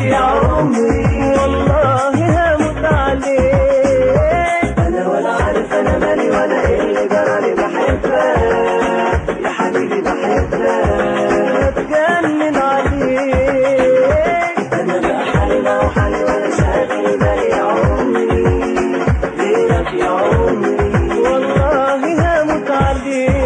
يا عمري والله هموت عليك انا ولا عارف انا مالي ولا ايه اللي جرالي بحبك يا حبيبي بحبك بتجنن عليك انا بقى حالي لو حالي ولا شاغل بالي يا عمري غيرك يا عمري والله هموت عليك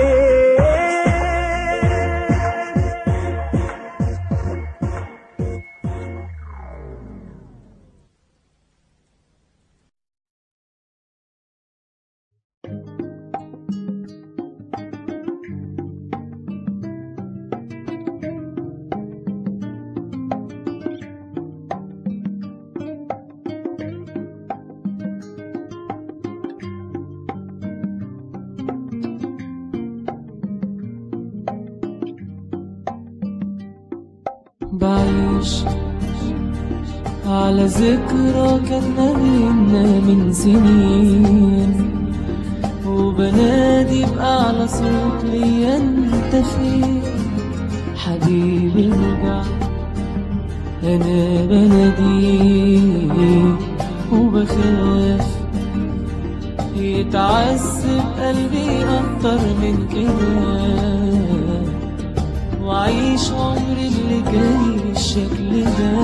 بعيش على ذكرى كان بينا من سنين وبنادي بأعلى صوت ليا انت فين حبيبي ارجع انا بناديك وبخاف يتعذب قلبي اكتر من كده وعيش عمري اللي جاي بالشكل ده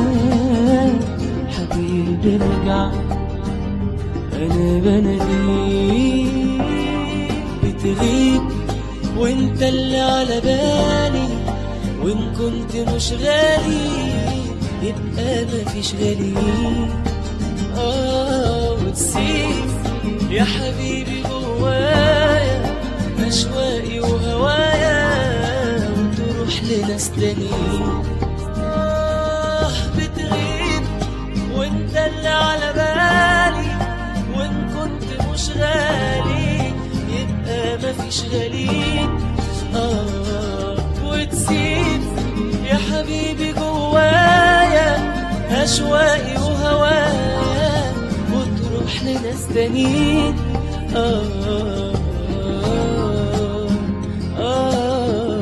حبيبي ارجع انا بناديك بتغيب وانت اللي على بالي وان كنت مش غالي يبقى مفيش غالي اه وتسيب يا حبيبي جوايا اشواقي وهوايا وتروح لناس تانيين آه بتغيب وانت اللي على بالي وان كنت مش غالي يبقى مفيش غالي آه وتسيب يا حبيبي جوايا أشواقي وهوايا وتروح لناس تانيين آه آه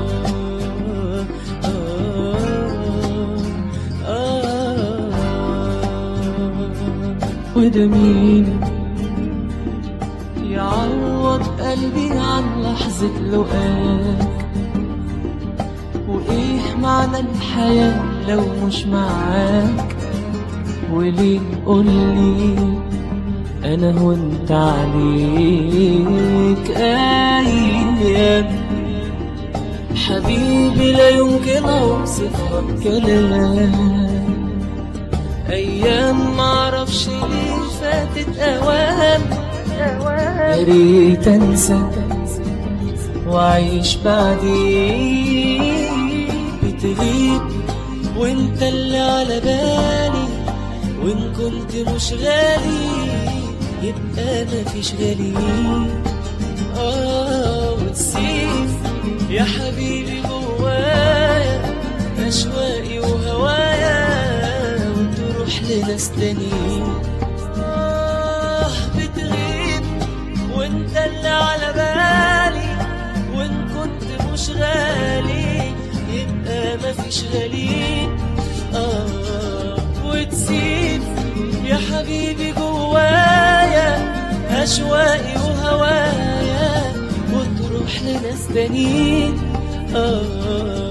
وده مين يعوض قلبي عن لحظة لقاك وإيه معنى الحياة لو مش معاك وليه قولي أنا هنت عليك أيام حبيبي لا يمكن أوصفها بكلام أيام معرفش ليه فاتت أوام يا ريت أنسى وأعيش بعديك بتغيب وأنت اللي على بالي وإن كنت مش غالي يبقى مفيش غالي آه وتسيب يا حبيبي جوايا أشواقي وهوايا وتروح لناس تانيين آه بتغيب وانت اللي على بالي وان كنت مش غالي يبقى مفيش غالي آه وتسيب يا حبيبي جوايا أشواقي وهوايا وتروح لناس تانيين آه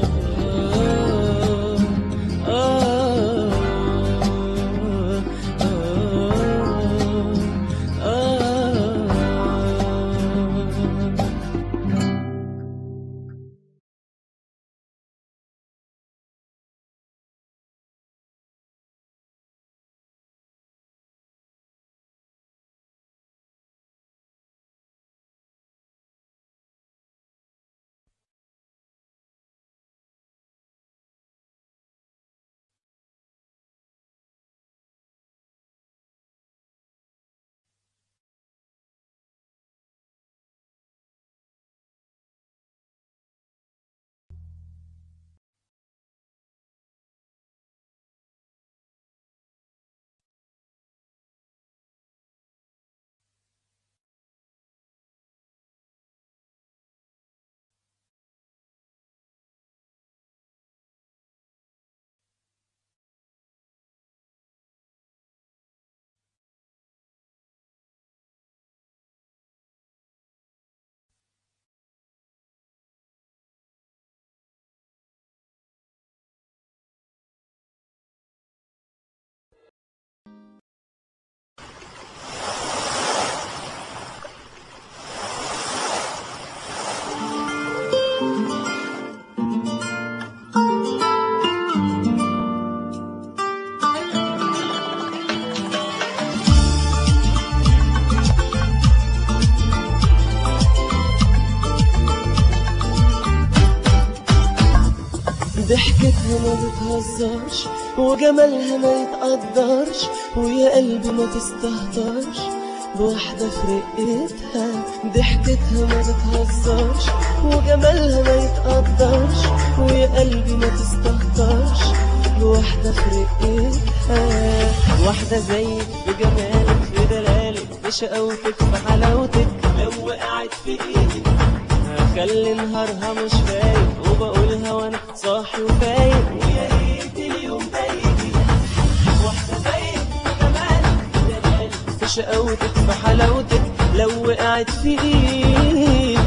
ضحكتها ما بتهزرش وجمالها ما يتقدرش ويا قلبي ما تستهترش بواحدة في رقتها ضحكتها ما بتهزرش وجمالها ما يتقدرش ويا قلبي ما تستهترش بواحدة في رقتها واحدة زيك بجمالك في دلالك بشقاوتك في حلاوتك لو وقعت في ايدك هخلي نهارها مش فايق وبقولها وانا صاحي وفايق ويا ريت اليوم ده يجي واحدة زيك بجمالك في دلالك في شقاوتك في حلاوتك لو وقعت في ايدي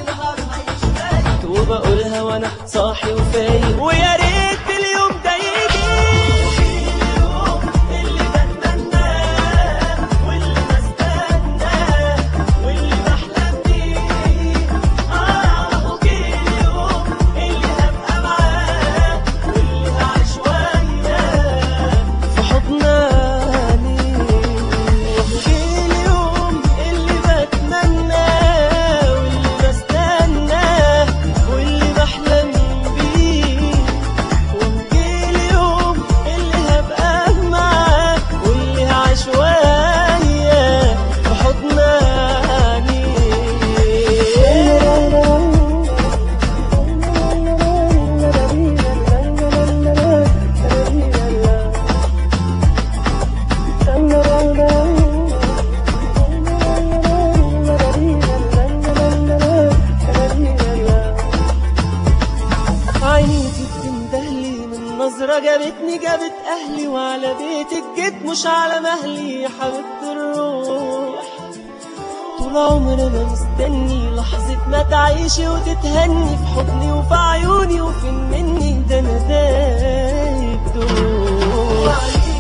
وبقولها وانا صاحي وفايق ويا ريت اليوم ده يجي اليوم اللي بتمناه واللي بستناه واللي بحلم بيه اه وجه اليوم اللي هبقى معاه واللي هعيش وياه في حضناني وجه اليوم اللي بتمناه واللي بستناه واللي بحلم بيه وجه اليوم اللي هبقى معاه واللي هعيش وياه في حضناني عينيكي بتندهلي من نظرة جابتني جابت أهلي وعلى بيتك جيت مش على مهلي يا حبيبة الروح طول عمرنا مستني لحظة ما تعيشي وتتهني في حضني وفي عيوني وفي مني ده أنا دايب دور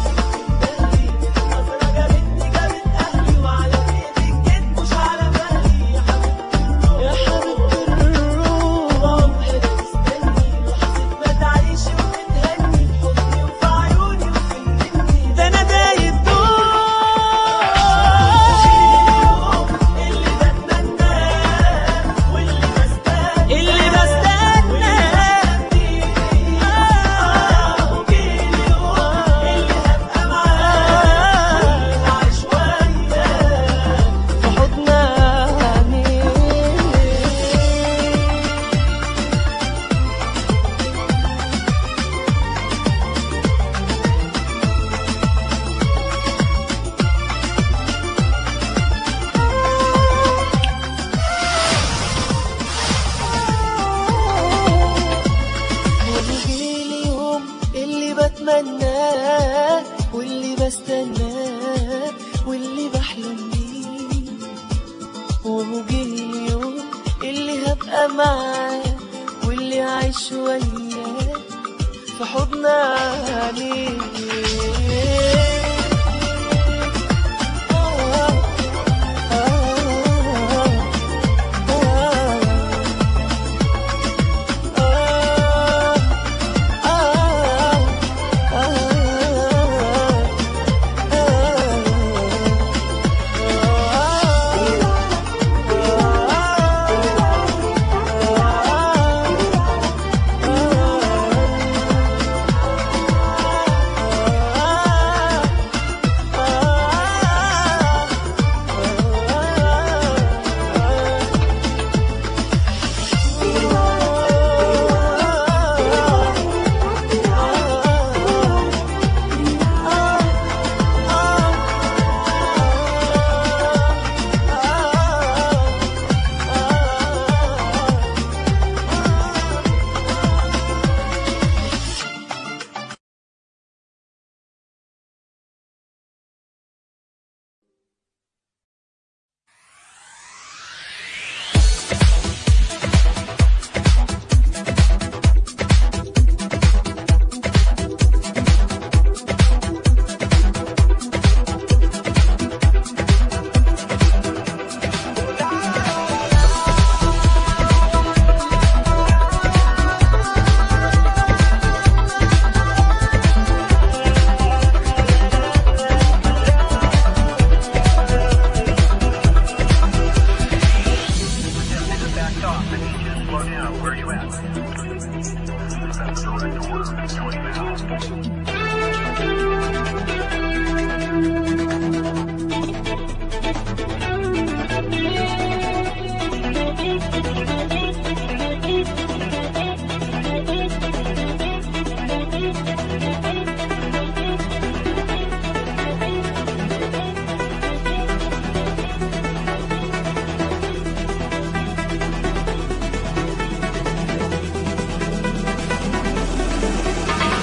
يا حبيبة الروح ده انا دايب دور اللي بستناه في حضناني ويجي اليوم اللي بتمناه واللي بستناه واللي بحلم بيه وجه اليوم اللي هبقى معاه واللي عايش وياه في حضناني آه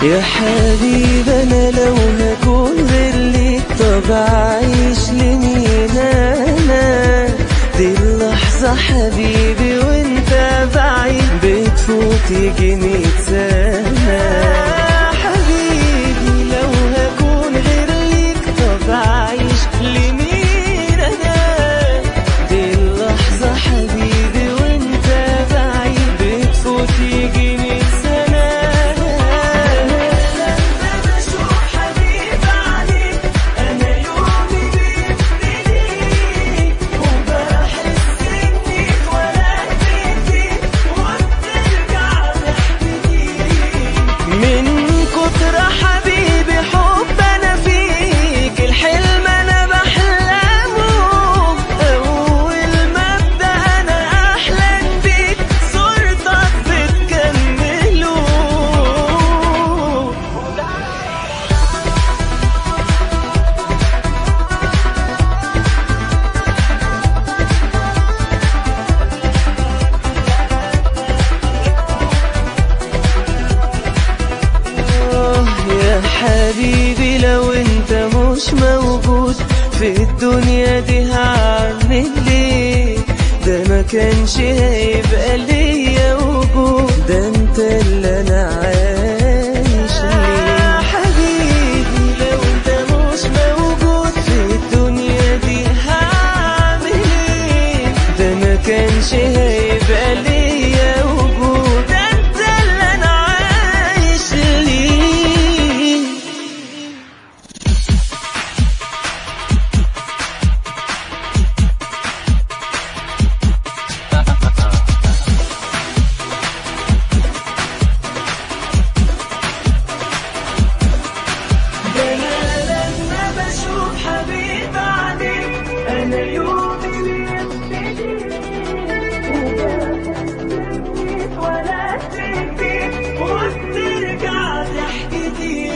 يا حبيبي انا لو هكون غير ليك طب اعيش لمين انا دي اللحظة حبيبي وانت بعيد بتفوت يجي مية سنة حبيبي لو هكون غير ليك طب اعيش لمين انا دي اللحظة حبيبي وانت بعيد بتفوت يجي مية سنة لما بشوف حبيب عليك انا يومي بيبتدي وبحس اني اتولدت فيك وبترجع تحكي من كتر حبيبي حب انا فيك الحلم انا بحلمه اول ما ابدا انا احلم بيك صورتك بتكمله آه يا حبيبي لو انت مش موجود في الدنيا دي هعمل ايه ده ما كانش هيبقى ليا وجود ده انت اللي انا عايش ليه حبيبي لو انت مش موجود في الدنيا دي هعمل ايه ده ما كانش هيبقى ليا وجود ده انت اللي انا عايش ليه ده انا لما بشوف حبيب عليك انا يومي بيبتدي اتولدت فيك وبترجع تحكي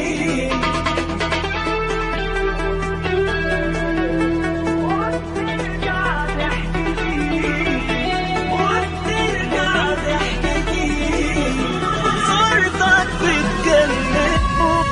وبترجع تحكي وبترجع تحكي صورتك بتكلم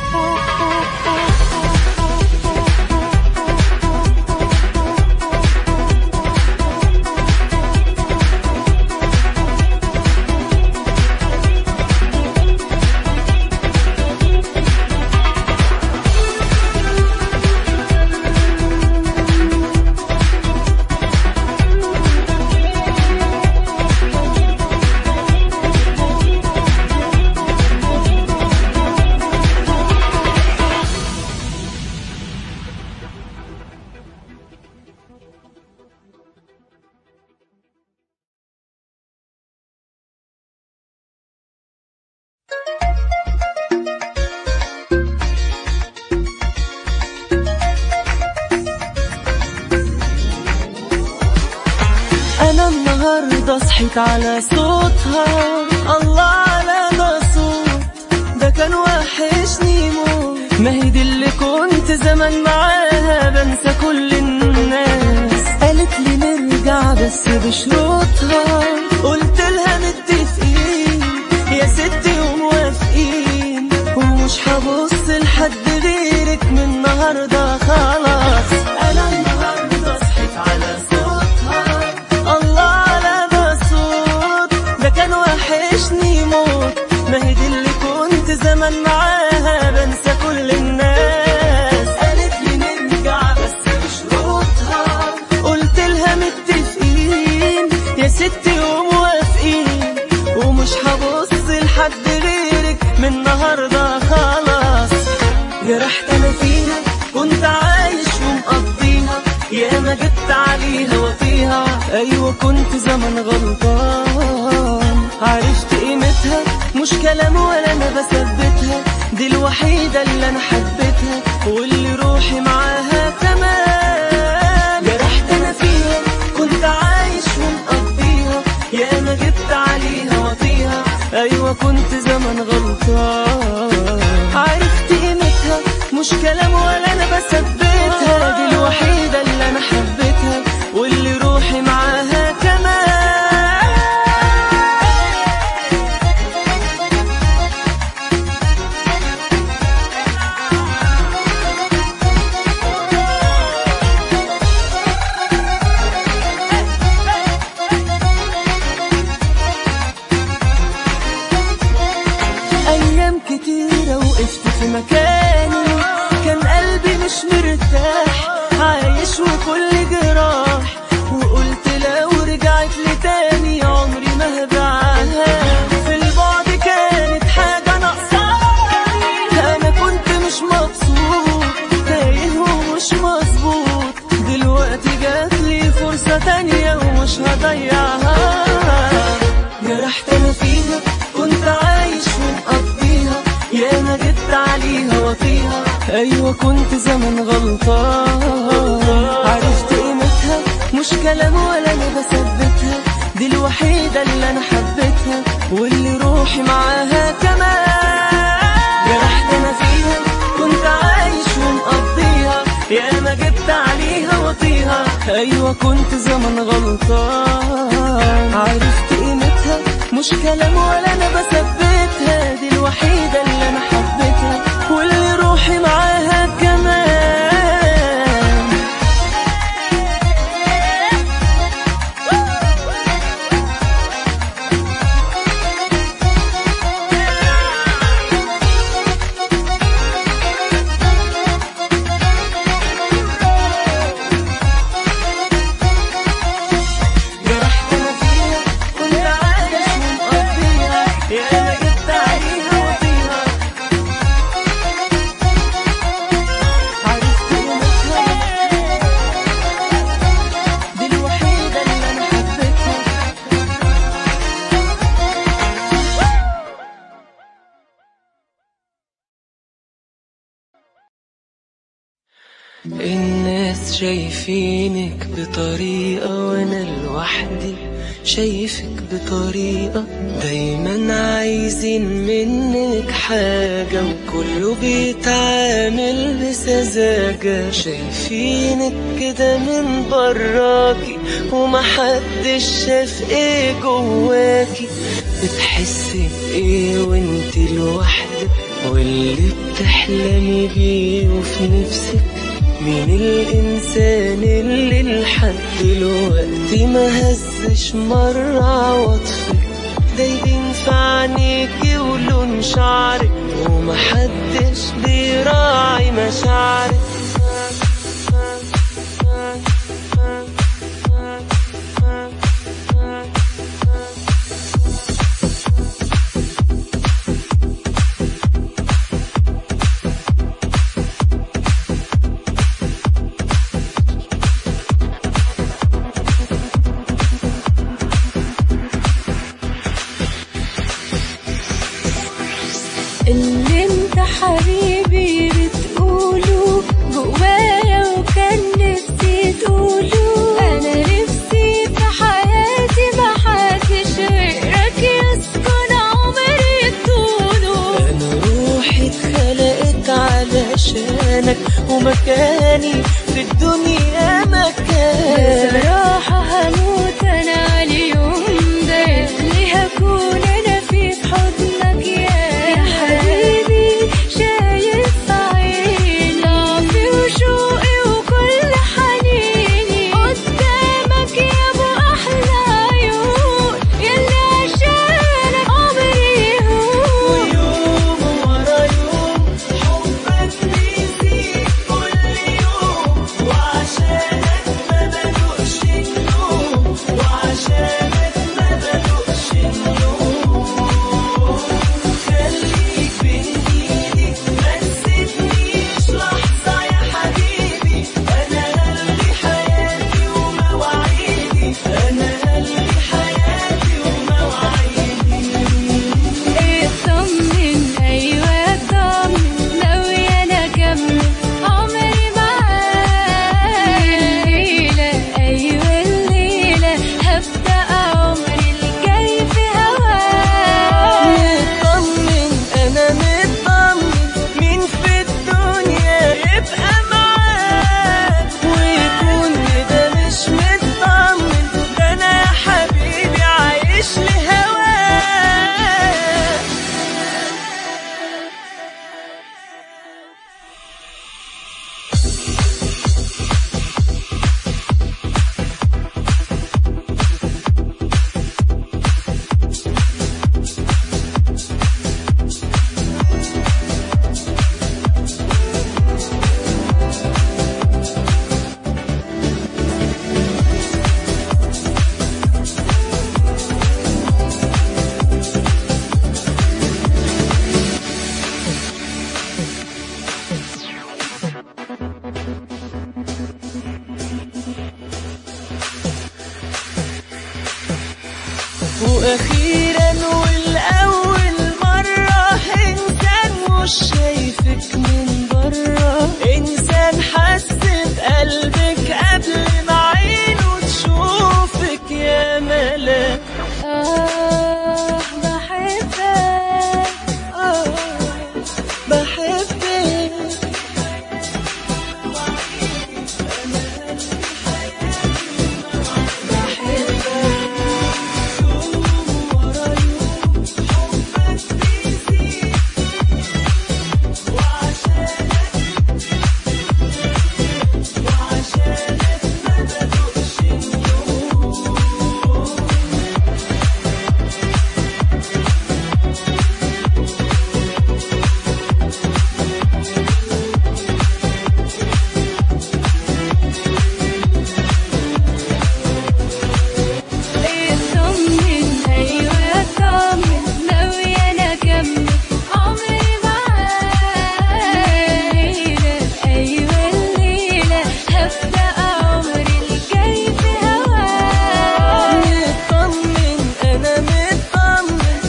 انا النهارده صحيت على صوتها الله على ده صوت ده كان وحشني موت ما هي دي اللي كنت زمان معاها بنسى كل الناس قالت لي نرجع بس بشروطها قلت لها متفقين يا ستي وموافقين ومش هبص لحد غيرك من النهارده خلاص انا النهارده صحيت على صوتها الله على ده صوت ده كان وحشني موت ما هي دي اللي كنت زمان معاها بنسى كل الناس قالت لي نرجع بس بشروطها قلت لها متفقين يا ستي وموافقين ومش هبص لحد غيرك من النهارده خلاص جرحت انا فيها كنت عايش ومقضيها يا ما جبت عليها وفيها ايوه كنت زمان غلطان عرفت قيمتها مش كلام ولا انا بثبتها دي الوحيدة اللي انا حبيتها واللي روحي معاها تمام جرحت انا فيها كنت عايش ومقضيها يا ما جبت عليها وطيها ايوه كنت زمان غلطان عرفت قيمتها مش كلام ولا انا بثبتها دي الوحيدة اللي انا حبيتها واللي روحي معاها كمان ومش مبسوط تايه ومش مظبوط دلوقتي جاتلي فرصة تانية ومش هضيعها جرحت انا فيها كنت عايش ومقضيها يا ما جبت عليها وطيها ايوه كنت زمان غلطان عرفت قيمتها مش كلام ولا انا بثبتها دي الوحيدة اللي انا حبيتها واللي روحي معاها كمان جرحت انا فيها كنت عايش ومقضيها يا ما جبت عليها وطيها ايوه كنت زمان غلطان عرفت قيمتها مش كلام ولا انا بثبتها دي الوحيدة اللي انا حبيتها واللي روحي معاها كمان جرحت انا فيها كنت عايش ومقضيها يا ما جبت عليها وطيها عرفت قيمتها دي الوحيدة اللي انا حبيتها الناس شايفينك بطريقة وانا لوحدي شايفك بطريقة دايما عايزين منك حاجة وكله بيتعامل بسذاجة شايفينك كده من براكي ومحدش شاف ايه جواكي بتحسي بايه وانتي لوحدك واللي بتحلمي بيه وفي نفسك مين الإنسان اللي لحد دلوقتي ما هزش مرة عواطفك ده يبين في عينيكي ولون شعرك ومحدش بيراعي مشاعرك اللي انت حبيبي بتقوله جوايا وكان نفسي تقوله انا نفسي في حياتي محدش غيرك يسكن عمري بطوله أنا روحي اتخلقت علشانك ومكاني في الدنيا مكانك بصراحة هموت انا على اليوم ده اللي هكون انا فيه في حضنك يا يا حبيبي شايف في عيني ضعفي وشوقي وكل حنيني قدامك يا ابو احلى عيون يلي عشانك عمري يهون ويوم ورا يوم حبك بيزيد كل يوم وعشان واخيرا والاول مرة انسان مش شايفك من برا انسان حس بقلبك قبل ما عينه تشوفك يا ملاك آه بحبك آه بحبك اطمن ايوه اطمن ناوي انا اكمل عمري معاك الليله ايوه الليله هبدا عمري الجاي في هواك مطمن انا مطمن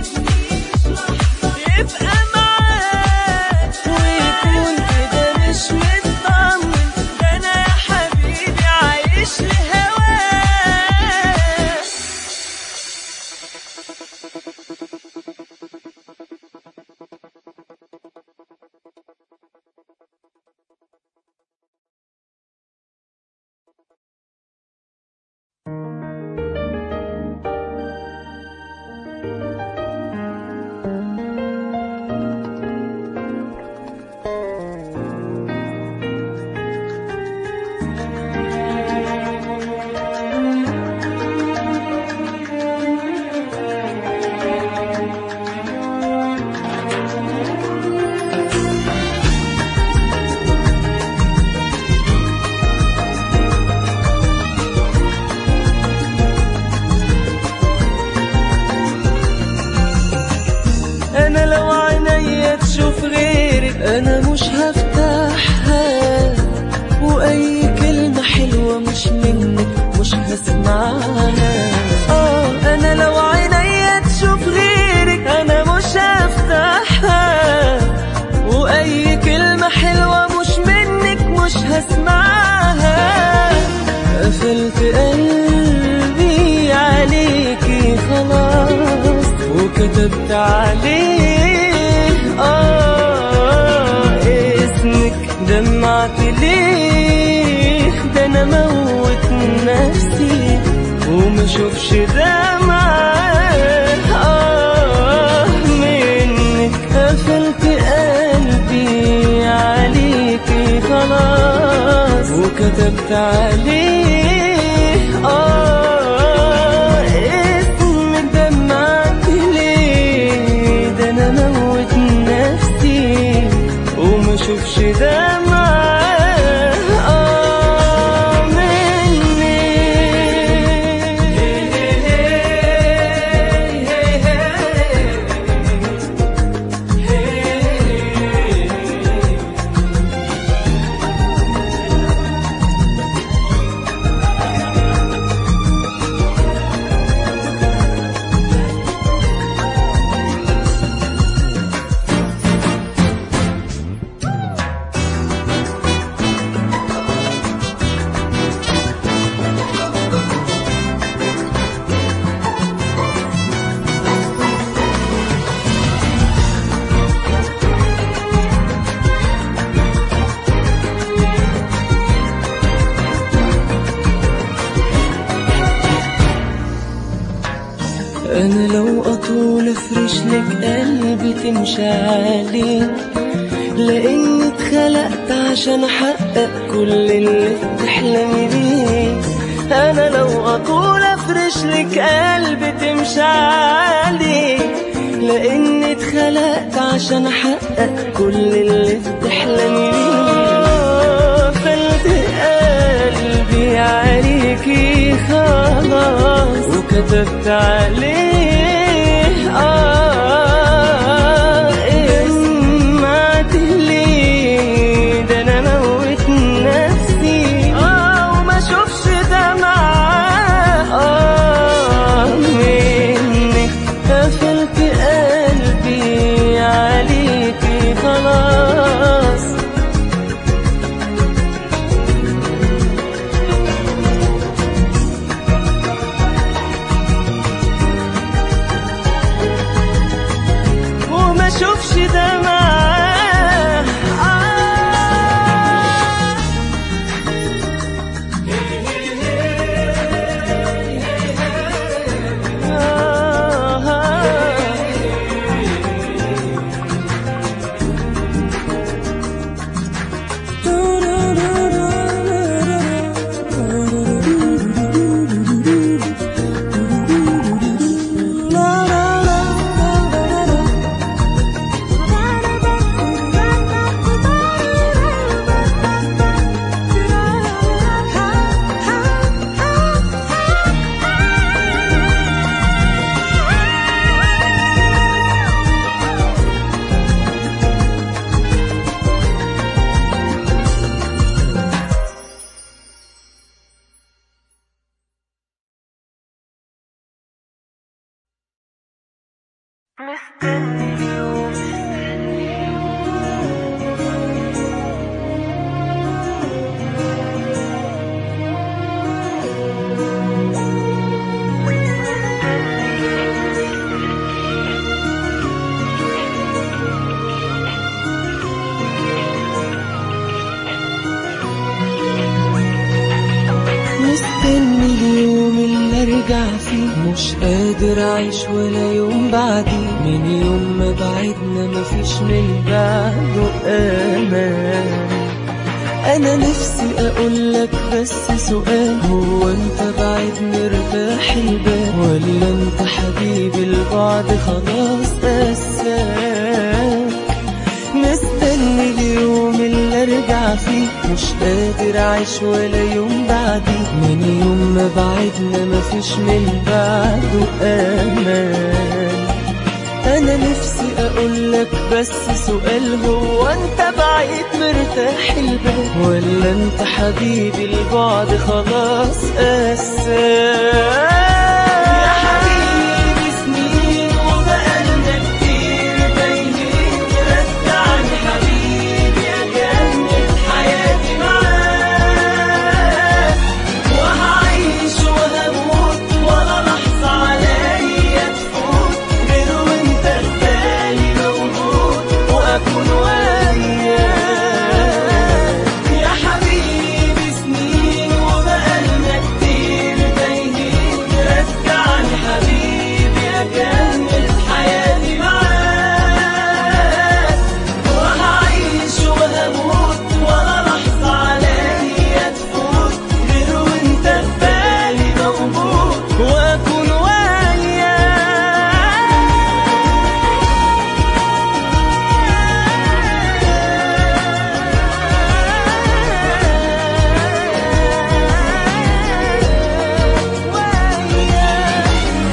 يبقى معاك ويكون كده مش مطمن ده انا يا حبيبي عايش لهواك انا لو عينيا تشوف غيرك انا مش هفتحها واي كلمة حلوة مش منك مش هسمعها اه انا لو عينيا تشوف غيرك انا مش هفتحها واي كلمة حلوة مش منك مش هسمعها قفلت قلبي عليكي خلاص وكتبت عليه اه اسمك دمعت ليه ده انا موت نفسي وما اشوفش دمعة اه منك قفلت قلبي عليكي خلاص وكتبت عليه اه اسم دمعت ليه ده انا موت نفسي وما اشوفش دمعة آه مني انا لو اطول افرش لك قلبي تمشي عليه لاني اتخلقت عشان احقق كل اللي بتحلمي بيه انا لو اطول افرش لك قلبي تمشي عليه لاني اتخلقت عشان احقق كل اللي بتحلمي بيه قفلت قلبي عليكي خلاص وكتبت عليه آه اسمعت ليه ده انا موت نفسي اه وما اشوفش دمعة آه منك مستني اليوم اللي ارجع فيه مش قادر اعيش ولا يوم بعدي من يوم ما بعدنا مفيش من بعده امان انا نفسي اقول لك بس سؤال هو انت بعيد مرتاح البال ولا انت حبيبي البعد خلاص قساك مستني اليوم اللي ارجع فيه مش قادر اعيش ولا يوم بعدي من يوم ما بعدنا مفيش من بعده امان انا نفسي اقول لك بس سؤال هو انت بعيد مرتاح البال ولا انت حبيبي البعد خلاص قساك يا حبيبي سنين وبقالنا كتير تايهين رجعني حبيبي يا جنة حياتي معاك وهعيش وهموت ولا لحظة عليا تفوت غير وانت في بالي موجود واكون وياك يا حبيبي سنين وبقالنا كتير تايهين رجعني حبيبي يا جنة حياتي معاك وهعيش وهموت ولا لحظة عليا تفوت غير وانت في بالي موجود واكون وياك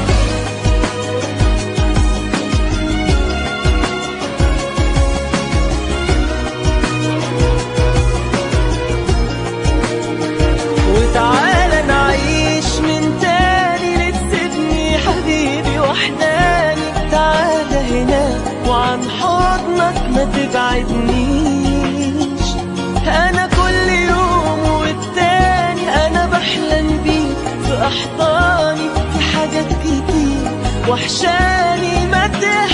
وتعالى نعيش من تاني لتسيبني حبيبي وحداني تعالى هنا وعن حضنك ما تبعدنيش انا كل يوم والتاني انا بحلم بيك في احضاني في حاجات كتير وحشاني ما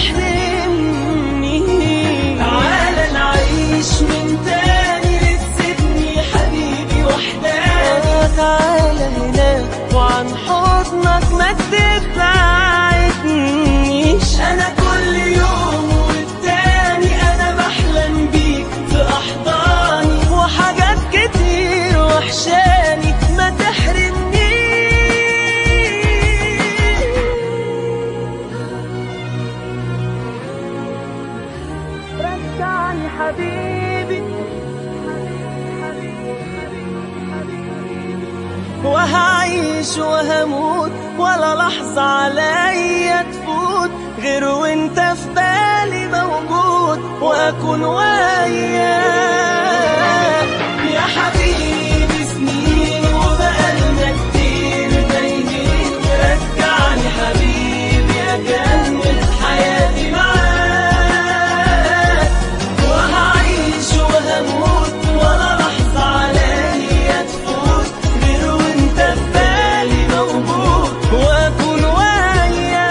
تحرمنيش تعالى نعيش من تاني لتسيبني حبيبي وحداني تعالى هنا وعن حضنك ما تبعدنيش انا كل يوم والتاني انا بحلم بيك في احضاني وحاجات كتير وحشاني ما تحرمنيش رجعني حبيبي وهعيش وهموت ولا لحظة عليا تفوت غير وانت في بالي موجود واكون وياك يا حبيبي سنين وبقالنا كتير تايهين رجعني حبيبي يا جنة حياتي معاك وهعيش وهموت ولا لحظة عليا تفوت غير وانت في بالي موجود واكون وياك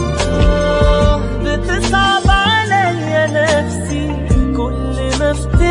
بتصعب عليا نفسي كل ما افتكر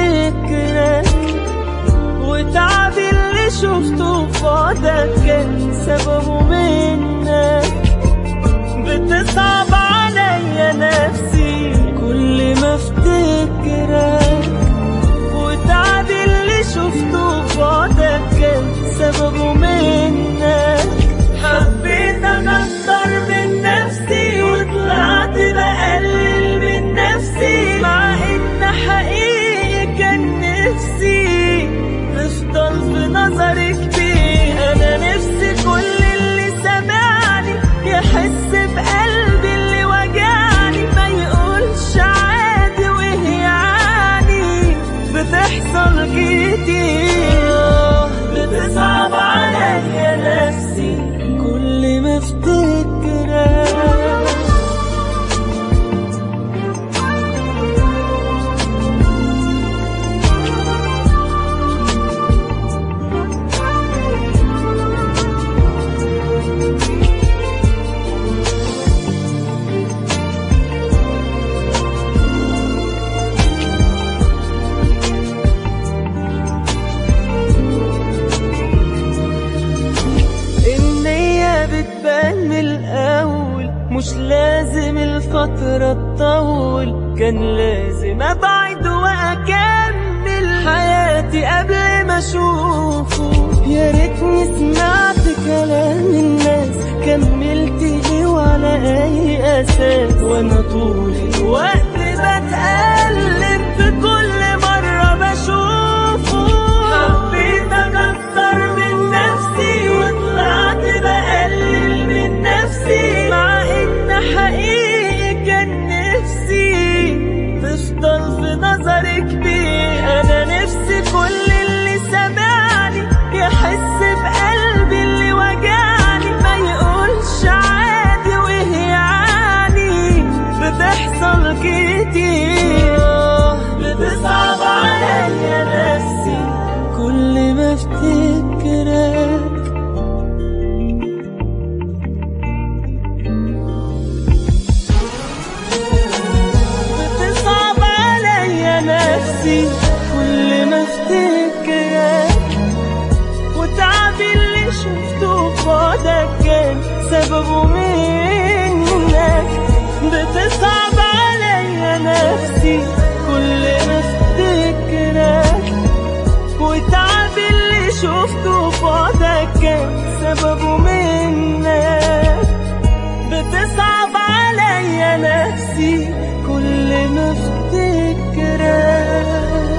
بعدك كان سببه منك بتصعب عليا نفسي كل ما افتكرك وتعب اللي شفته في بعدك كان سببه منك حبيت اكتر من نفسي وطلعت بقلل من نفسي مع ان حقيقي كان نفسي تفضل في نظري كتير انا نفسي كل اللي سمعني يحس بقلبي اللي وجعني ما يقولش عادي وهي يعني بتحصل كتير بتصعب عليا نفسي كل ما افتكرك النية بتبان من الأول مش لازم الفترة تطول كان لازم أبعد وأكمل حياتي قبل ما أشوفه يا ريتني سمعت كلام الناس كملت ليه وعلى أي أساس وأنا طول الوقت بتقلب في كل مرة بشوفه حبيت أكتر من نفسي وطلعت بقلل من نفسي مع إن حقيقي كان نفسي تفضل في نظري كبير أنا نفسي كل اللي سمعني يحس بقلبي اللي وجعني ما يقولش عادي وهي يعني بتحصل كتير بتصعب عليا نفسي كل ما افتكرك بتصعب عليا نفسي كل ما افتكرك وتعب اللي شفته في بعدك كان سببه منك بتصعب عليا نفسي كل ما افتكرك وتعب اللي شفته في بعدك كان سببه منك بتصعب عليا نفسي كل ما افتكرك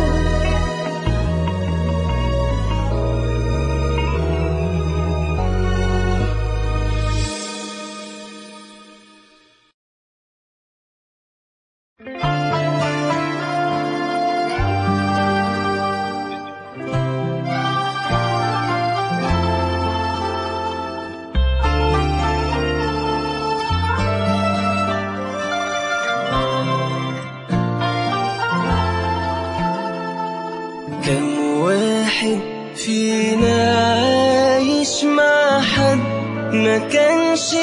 كم واحد فينا عايش مع حد ما كانش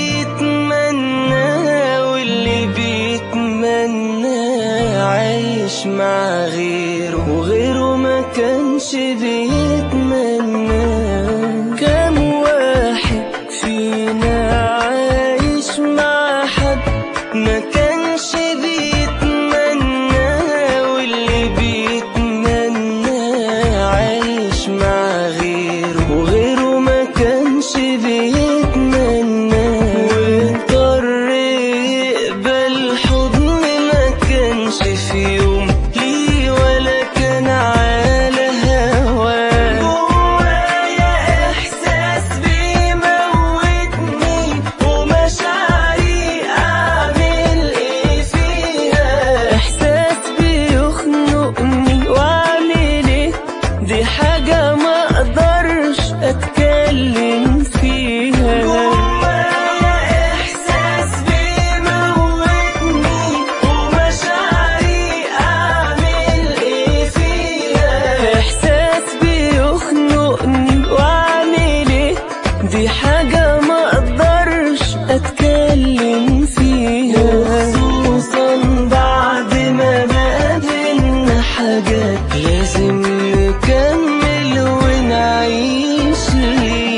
بيتمنى واللي بيتمنى عايش مع غيره وغيره ما كانش بيتمنى كم واحد فينا عايش مع حد ما كانش بيتمنى واللي بيتمنى عايش مع غيره وغيره ما كانش بيتمنى واضطر يقبل حضن ما كانش في يوم ليه ولا كان على هواه جوايا احساس بيموتني ومشاعري اعمل ايه فيها احساس بيخنقني واعمل ايه دي حاجة ما اقدرش اتكلم فيها جوايا احساس بيموتني ومشاعري اعمل ايه فيها احساس بيخنقني واعمل ايه دي حاجة ما اقدرش اتكلم فيها خصوصا بعد ما ما بينا حاجات لازم نكمل ونعيش ليها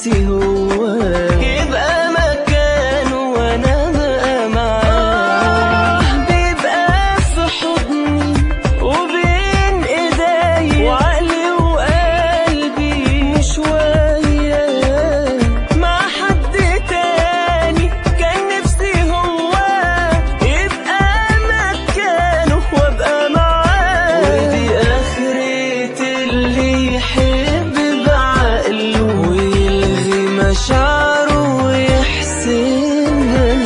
نفسي هو يبقى مكانه وانا بقى معاه بيبقى في حضني وبين ايدي وعقلي وقلبي شوية مع حد تاني كان نفسي هو يبقى مكانه وابقى معاه ودي اخرة اللي يحب بعقله ويلغي مشاعره ويحسنها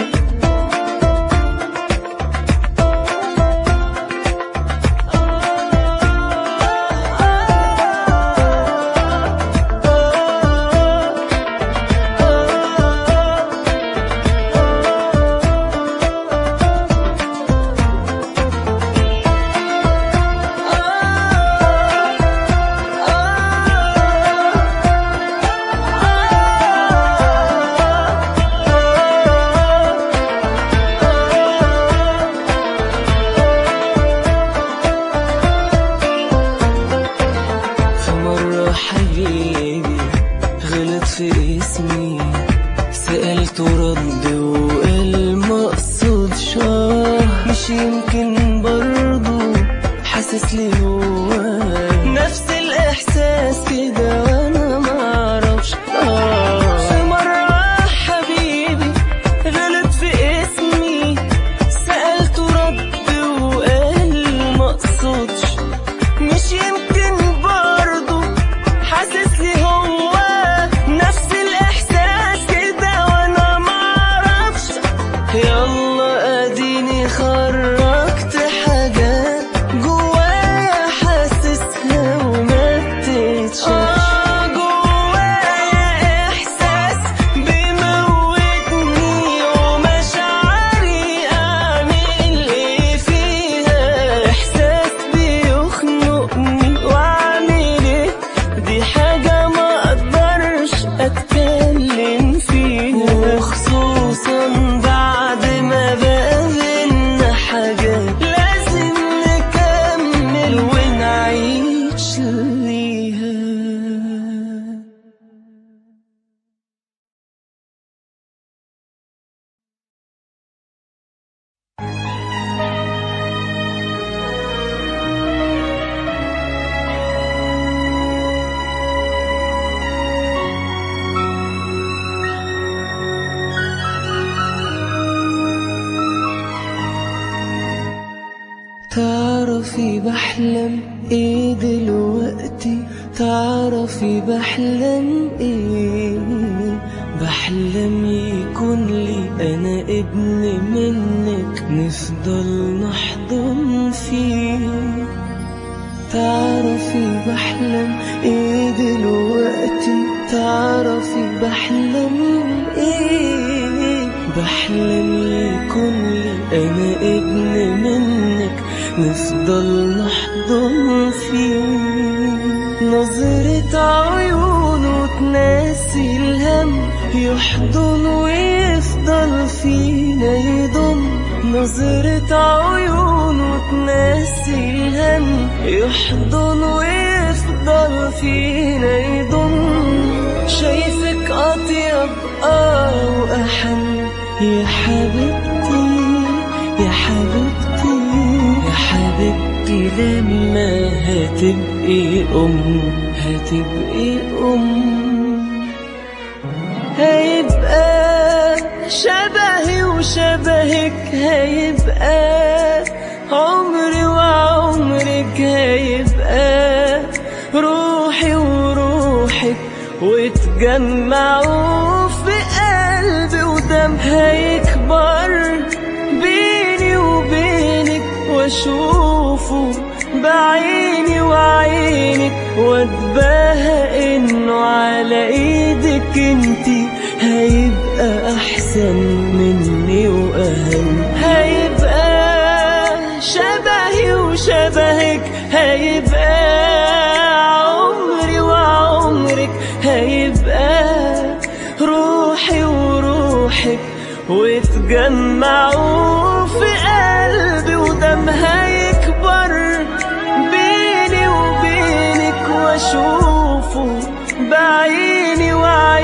في مرة حبيبي غلط في اسمي سألته رد وقال مقصود شاه مش يمكن برضه حاسس لي هو نفس الإحساس كده وأنا معرفش آه في مرة حبيبي غلط في اسمي سألته رد وقال مقصودش مش يمكن برضه حاسس لي هو نفس الاحساس كده وانا معرفش يلا اديني خرجت حاجات جوايا حاسسها وما بتتشافش آه جوايا احساس بيموتني ومشاعري اعمل ايه فيها احساس بيخنقني واعمل ايه دي حاجة ما اقدرش اتكلم فيها وخصوصا بعد ما بقى بينا حاجات لازم نكمل ونعيش ليها تعرفي بحلم ايه دلوقتي تعرفي بحلم ايه بحلم يكون لي انا ابن منك نفضل نحضن فيه تعرفي بحلم ايه دلوقتي تعرفي بحلم ايه بحلم يكون لي انا ابن منك نفضل نحضن فيه نظرة عيونه تناسي الهم يحضن ويفضل فينا يضم نظرة عيونه تناسي الهم يحضن ويفضل فينا يضم شايفك أطيب آه وأحن يا حبيبتي يا حبيبتي يا حبيبتي لما هتبقي أم هتبقي أم هيبقى شبهي وشبهك هيبقى عمري وعمرك هيبقى روحي وروحك وتجمعوا في قلبي ودم هيكبر بيني وبينك واشوفه بعيني وعينك واتباهى انه على ايدك انتي هيبقى احسن مني واهم هيبقى شبهي وشبهك هيبقى عمري وعمرك هيبقى روحي وروحك وتجمعوا في قلبي ودم هيكبر بيني وبينك واشوفه بعيني وعيني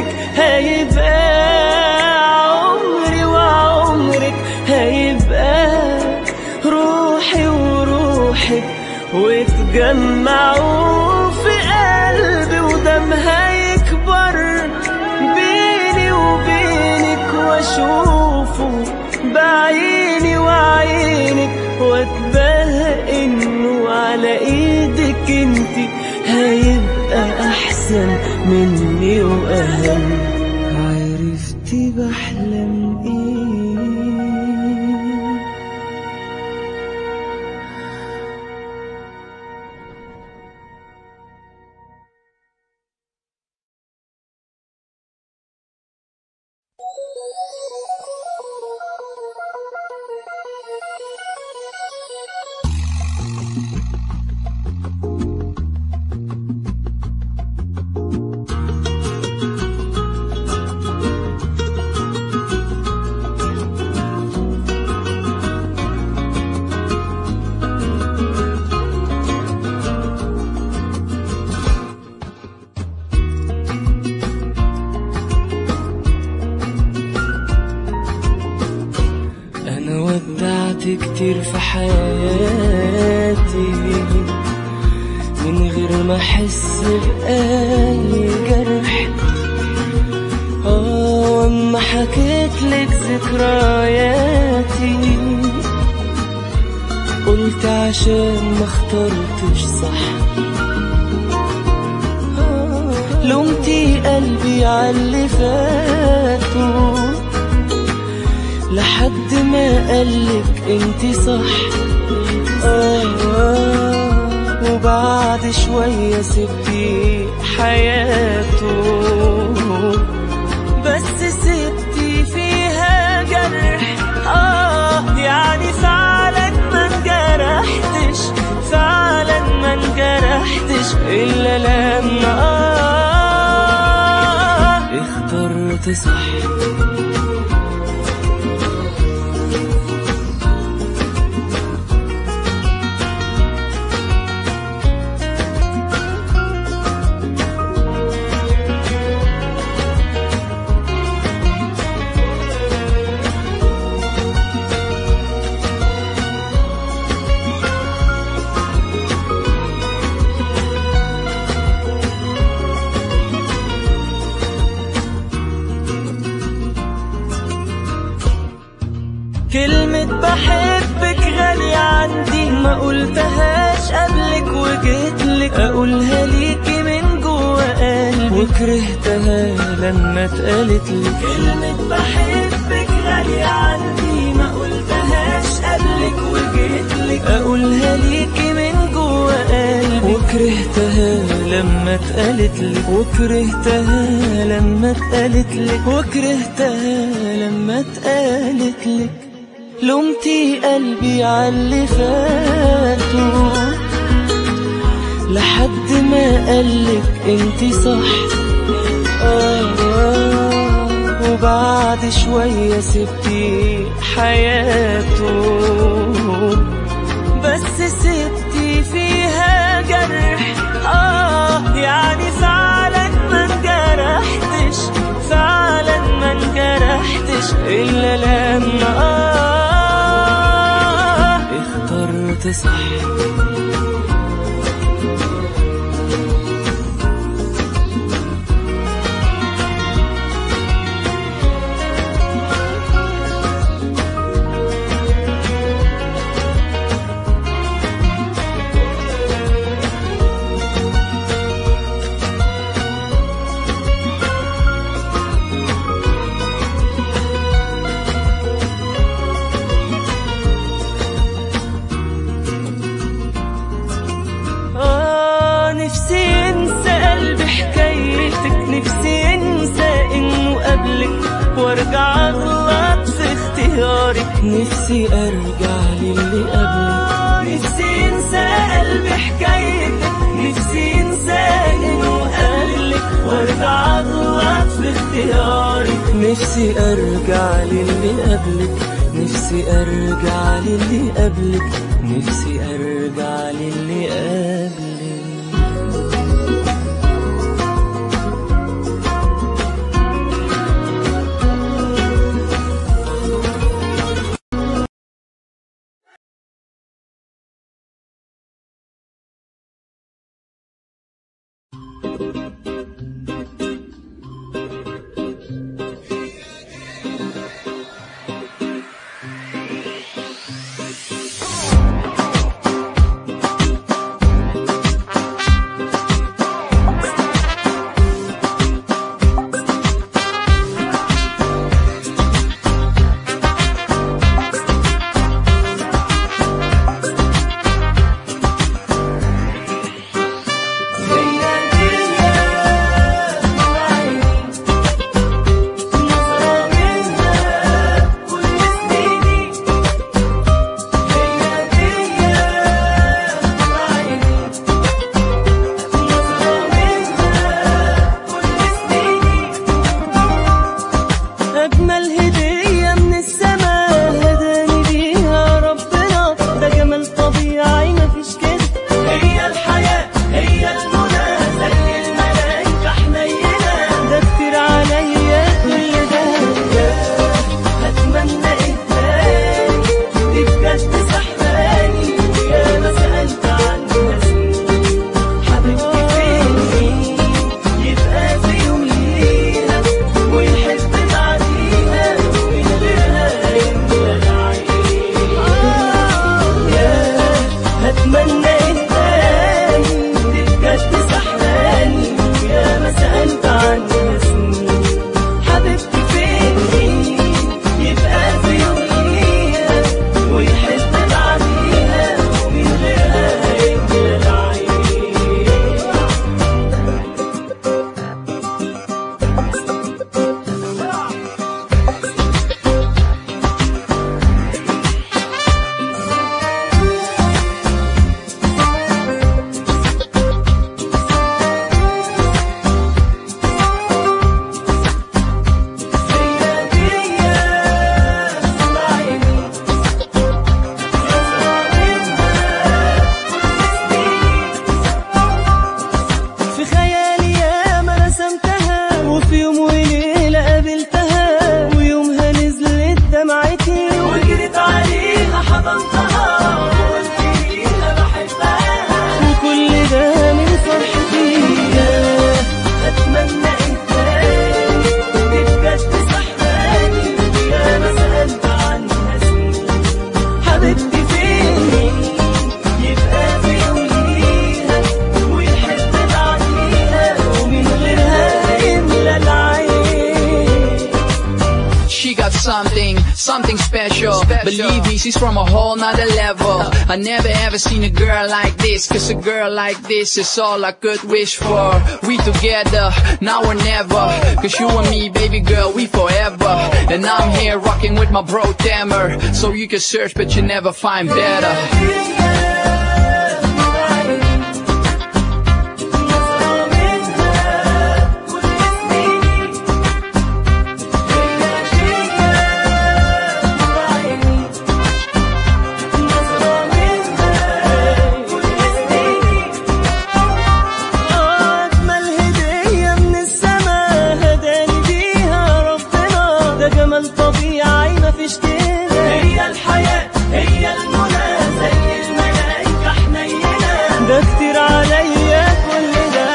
عمرك هيبقى عمري وعمرك هيبقى روحي وروحك وتجمعوا في قلبي ودمها يكبر بيني وبينك واشوفه بعيني وعينك واتباهى انه على ايدك انت هيبقى احسن مني واهم عرفتي بحلم ايه أنا ودعت كتير في حياتي من غير ما أحس بأي جرح آه وأما حكيت لك ذكرياتي قلت عشان ما اخترتش صح آه لومتي قلبي عاللي فاتوا لحد ما قالك انت صح آه آه وبعد شوية سبتي حياته بس سبتي فيها جرح آه يعني فعلا ما انجرحتش فعلا ما انجرحتش إلا لما آه اخترت صح كلمة بحبك غالية عندي ما قلتهاش قبلك وجيتلك أقولها ليكي من جوا قلبي وكرهتها لما اتقالت لي كلمة بحبك غالية عندي ما قلتهاش قبلك وجيتلك أقولها ليكي من جوا قلبي وكرهتها لما اتقالت لك وكرهتها لما اتقالت لك وكرهتها لما اتقالت لك لومتي قلبي عاللي فاتوا لحد ما قالك انت صح آه آه وبعد شوية سبتي حياته بس سبتي فيها جرح آه يعني فعلا ما انجرحتش فعلا ما انجرحتش إلا لما آه اخترت صح آه نفسي انسى قلبي حكايتك نفسي انسى انه قبلك وارجع اغلط في اختيارك نفسي ارجع للي قبلك نفسي انسى قلبي حكايتك نفسي انسى انه قبلك وارجع اغلط في اختيارك نفسي ارجع للي قبلك نفسي ارجع للي قبلك نفسي ارجع للي قبلك something special. Believe me, she's from a whole nother level. I never ever seen a girl like this, cause a girl like this is all I could wish for. We together, now or never. Cause you and me, baby girl, we forever. And I'm here rocking with my bro Tamer. So you can search, but you never find better. أجمل هدية من السما هداني بيها ربنا ده جمال طبيعي مفيش كده هي الحياة هي المنى زي الملايكة حنينة ده كتير عليا كل ده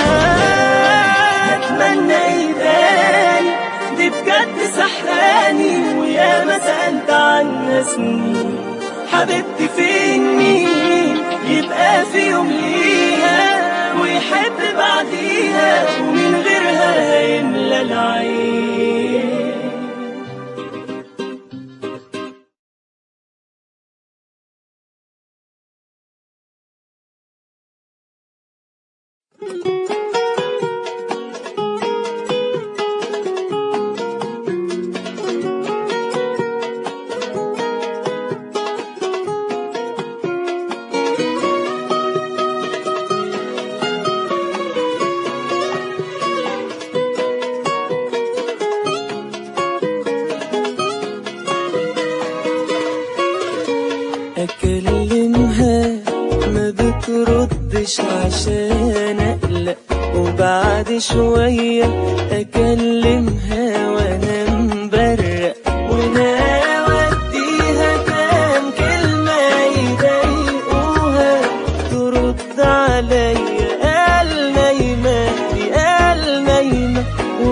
أتمنى يباني دي بجد سحراني ويا ما سألت عنها سنين حبيبتي فين مين يبقى في يوم ليها ويحب بعديها ومن غيرها هيملى العين اكلمها ما بتردش عشان اقلق وبعد شوية اكلمها وانا مبرق وانا اوديها كام كلمة يضايقوها ترد عليا قال نايمة دي قال نايمة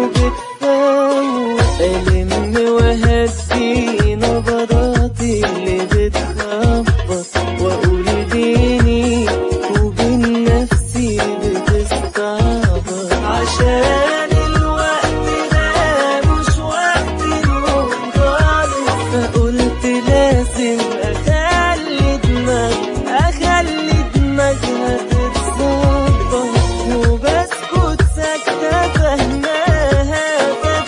وبتفوق ألم وهدي نبضاتي اللي بتخبط وأقول بيني وبين نفسي بتستعبط عشان الوقت ده مش وقت النوم خالص فقلت لازم أخلي دماغ أخلي دماغها تتصبر وبسكت ساكتة فهماها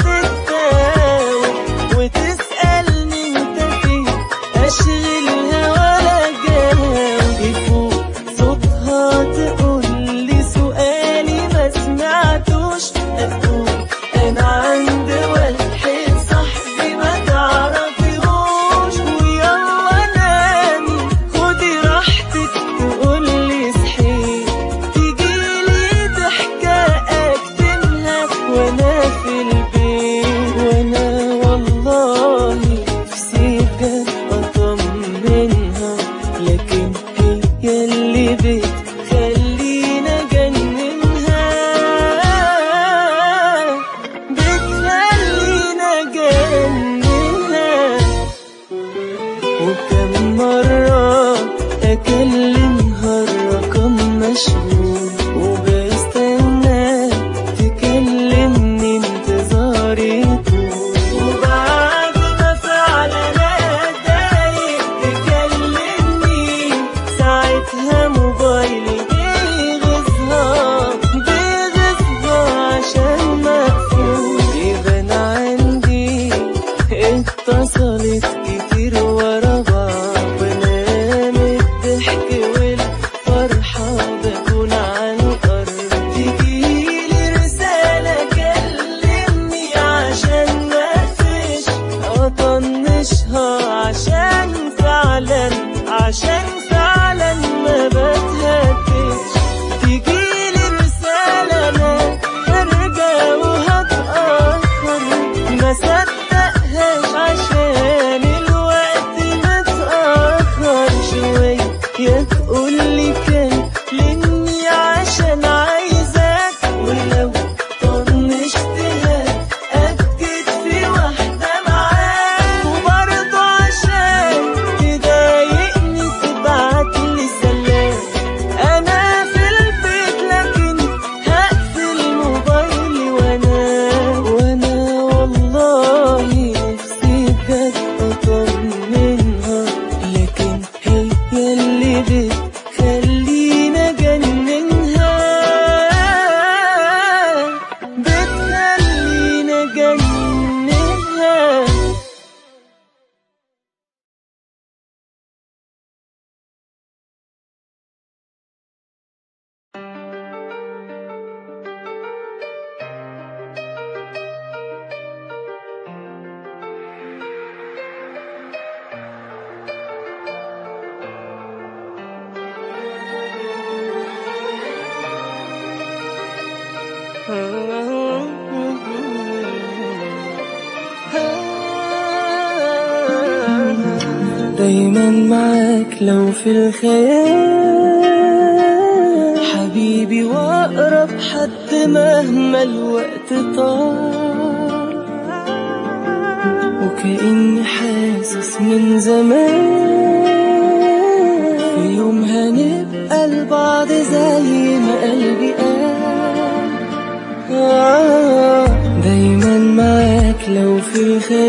فتتاوب وتسألني انت فين أشغلها ولا جاوب يفوق صوتها تقول لي سؤالي ما سمعتوش أقول أنا عند واحد صاحبي ما تعرفيهوش ويلا نامي خدي راحتك تقول لي صحيت تجيلي ضحكة أكتمها وأنا في البيت وأنا والله نفسي بجد أطمنها لكن هي اللي بتخلينا جننها بتخلينا جننها وكم مرة أكلمها الرقم مشغول وبستنى تكلمني انتظاري طول وبعد ما فعلا أتضايق تكلمني ساعتها موبايلي بتخلينا جننها بتخلينا جننها دايما معاك لو في الخيال حبيبي واقرب حد مهما الوقت طال وكأني حاسس من زمان في يوم هنبقى لبعض زي ما قلبي قال آه دايما معاك لو في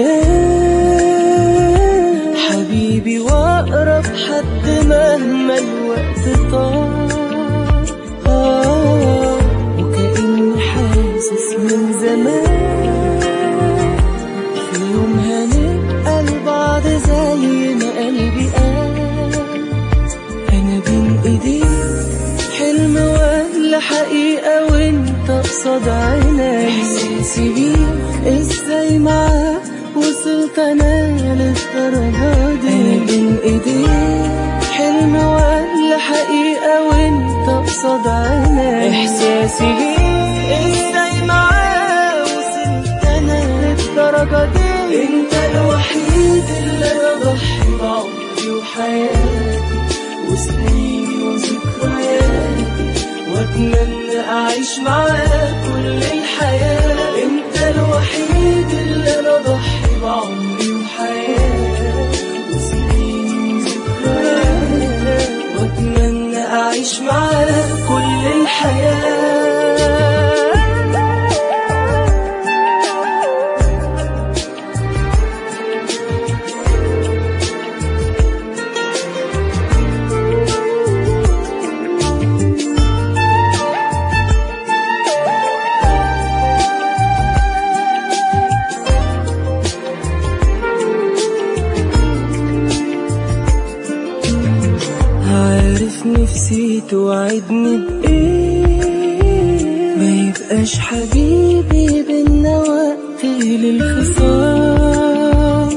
الخيال حبيبي واقرب حد مهما الوقت طال آه وكأني حاسس من زمان في يوم هنبقى لبعض زي ما قلبي قال انا بين ايديك حلم ولا حقيقة وانت قصاد عيني احساسي بيك ازاي معاك وصلت انا للدرجة دي انا بين ايديك حلم ولا حقيقة وانت قصاد عيني احساسي بيك ازاي معاك وصلت انا للدرجة دي انت الوحيد اللي انا ضحي بعمري وحياتي وسنيني وذكرياتي واتمنى اعيش معاك كل الحياة انت الوحيد اللي انا ضحي بعمري وحياتي وسنيني وذكرياتي واتمنى اعيش معاك كل الحياة عارف نفسي توعدني بإيه ما يبقاش حبيبي بينا وقت للخصام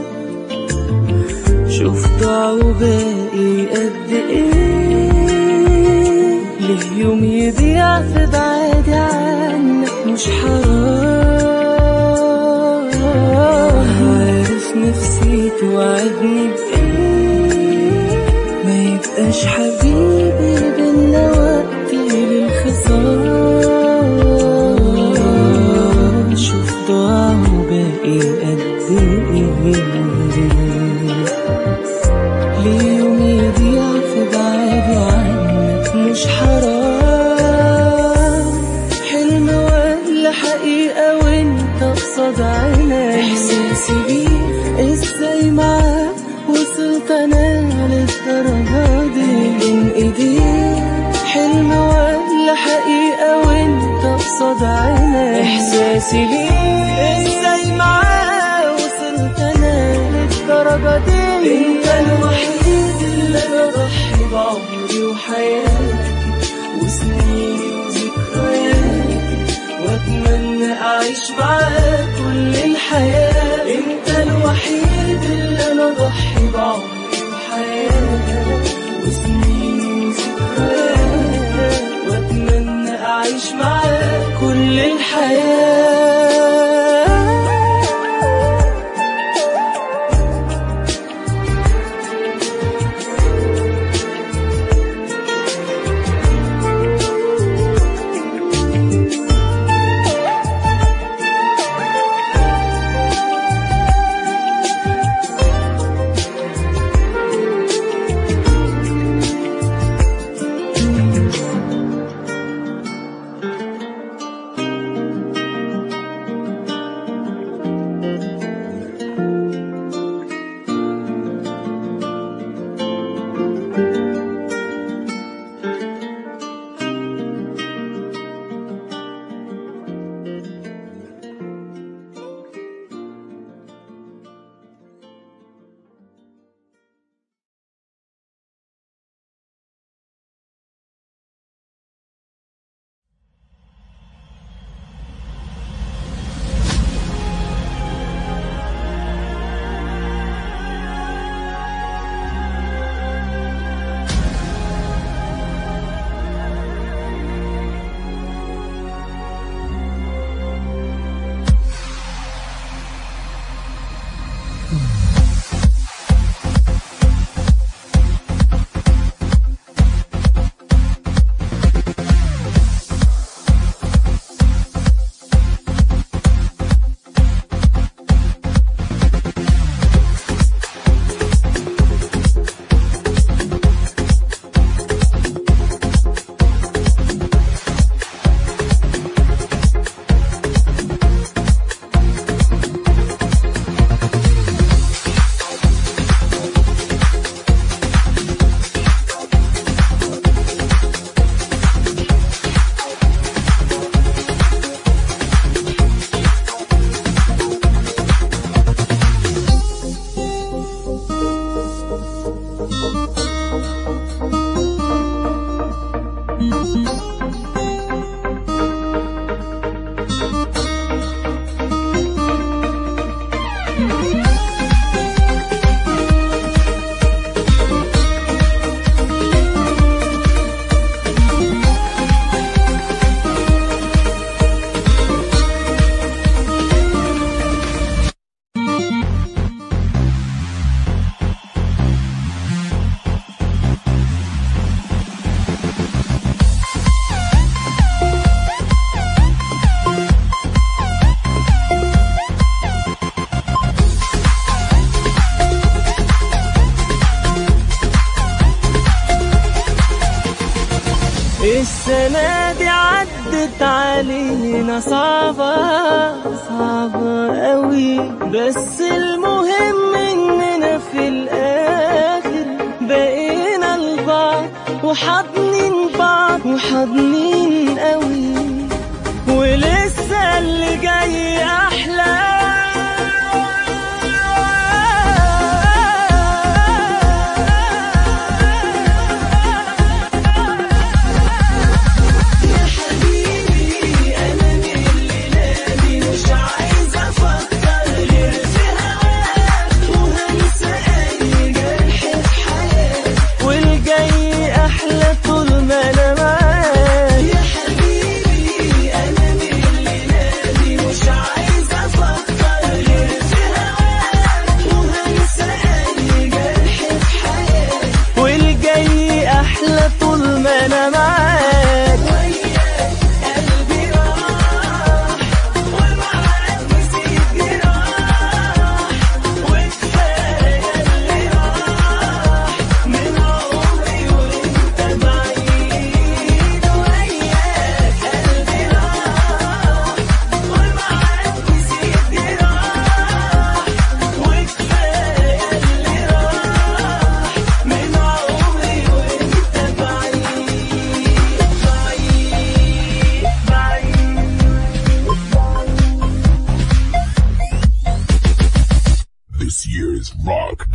شوف ضاع وباقي قد إيه ليه يوم يضيع في بعادي عنك مش حرام عارف نفسي توعدني بإيه ما يبقاش حبيبي بينا وقت للخصام شوف ضاع وباقي قد ايه ليه يوم يضيع في بعادي عنك مش حرام حلم ولا حقيقة وانت قصاد عيني احساسي بيك ازاي معاك وصلت انا للدرجة دي بين ايديك حلم ولا حقيقة وانت قصاد عيني احساسي بيك ازاي معاك وصلت انا للدرجة دي انت الوحيد اللي انا ضحي بعمري وحياتي وسنيني وذكرياتي واتمنى اعيش معاك كل الحياة انت الوحيد اللي انا ضحي بعمري وحياتي وسنيني وذكرياتي واتمنى اعيش معاك كل الحياة السنة دي عدت علينا صعبة صعبة قوي بس المهم اننا في الاخر بقينا لبعض وحاضنين بعض وحاضنين قوي ولسه اللي جاي احلى يا حبيبي انا من الليله دي مش عايز افكر غير في هواك وهنسى اي جرح في حياتي والجاي احلى طول ما انا معاك يا حبيبي انا من الليله دي مش عايز افكر غير في هواك وهنسى اي جرح في حياتي والجاي احلى طول ما انا معاك وياك قلبي راح ومعاك نسيت جراح وكفايه اللي راح من عمري وانت بعيد وياك قلبي راح ومعاك نسيت جراح وكفايه اللي راح من عمري وانت بعيد بعيد This year is rock.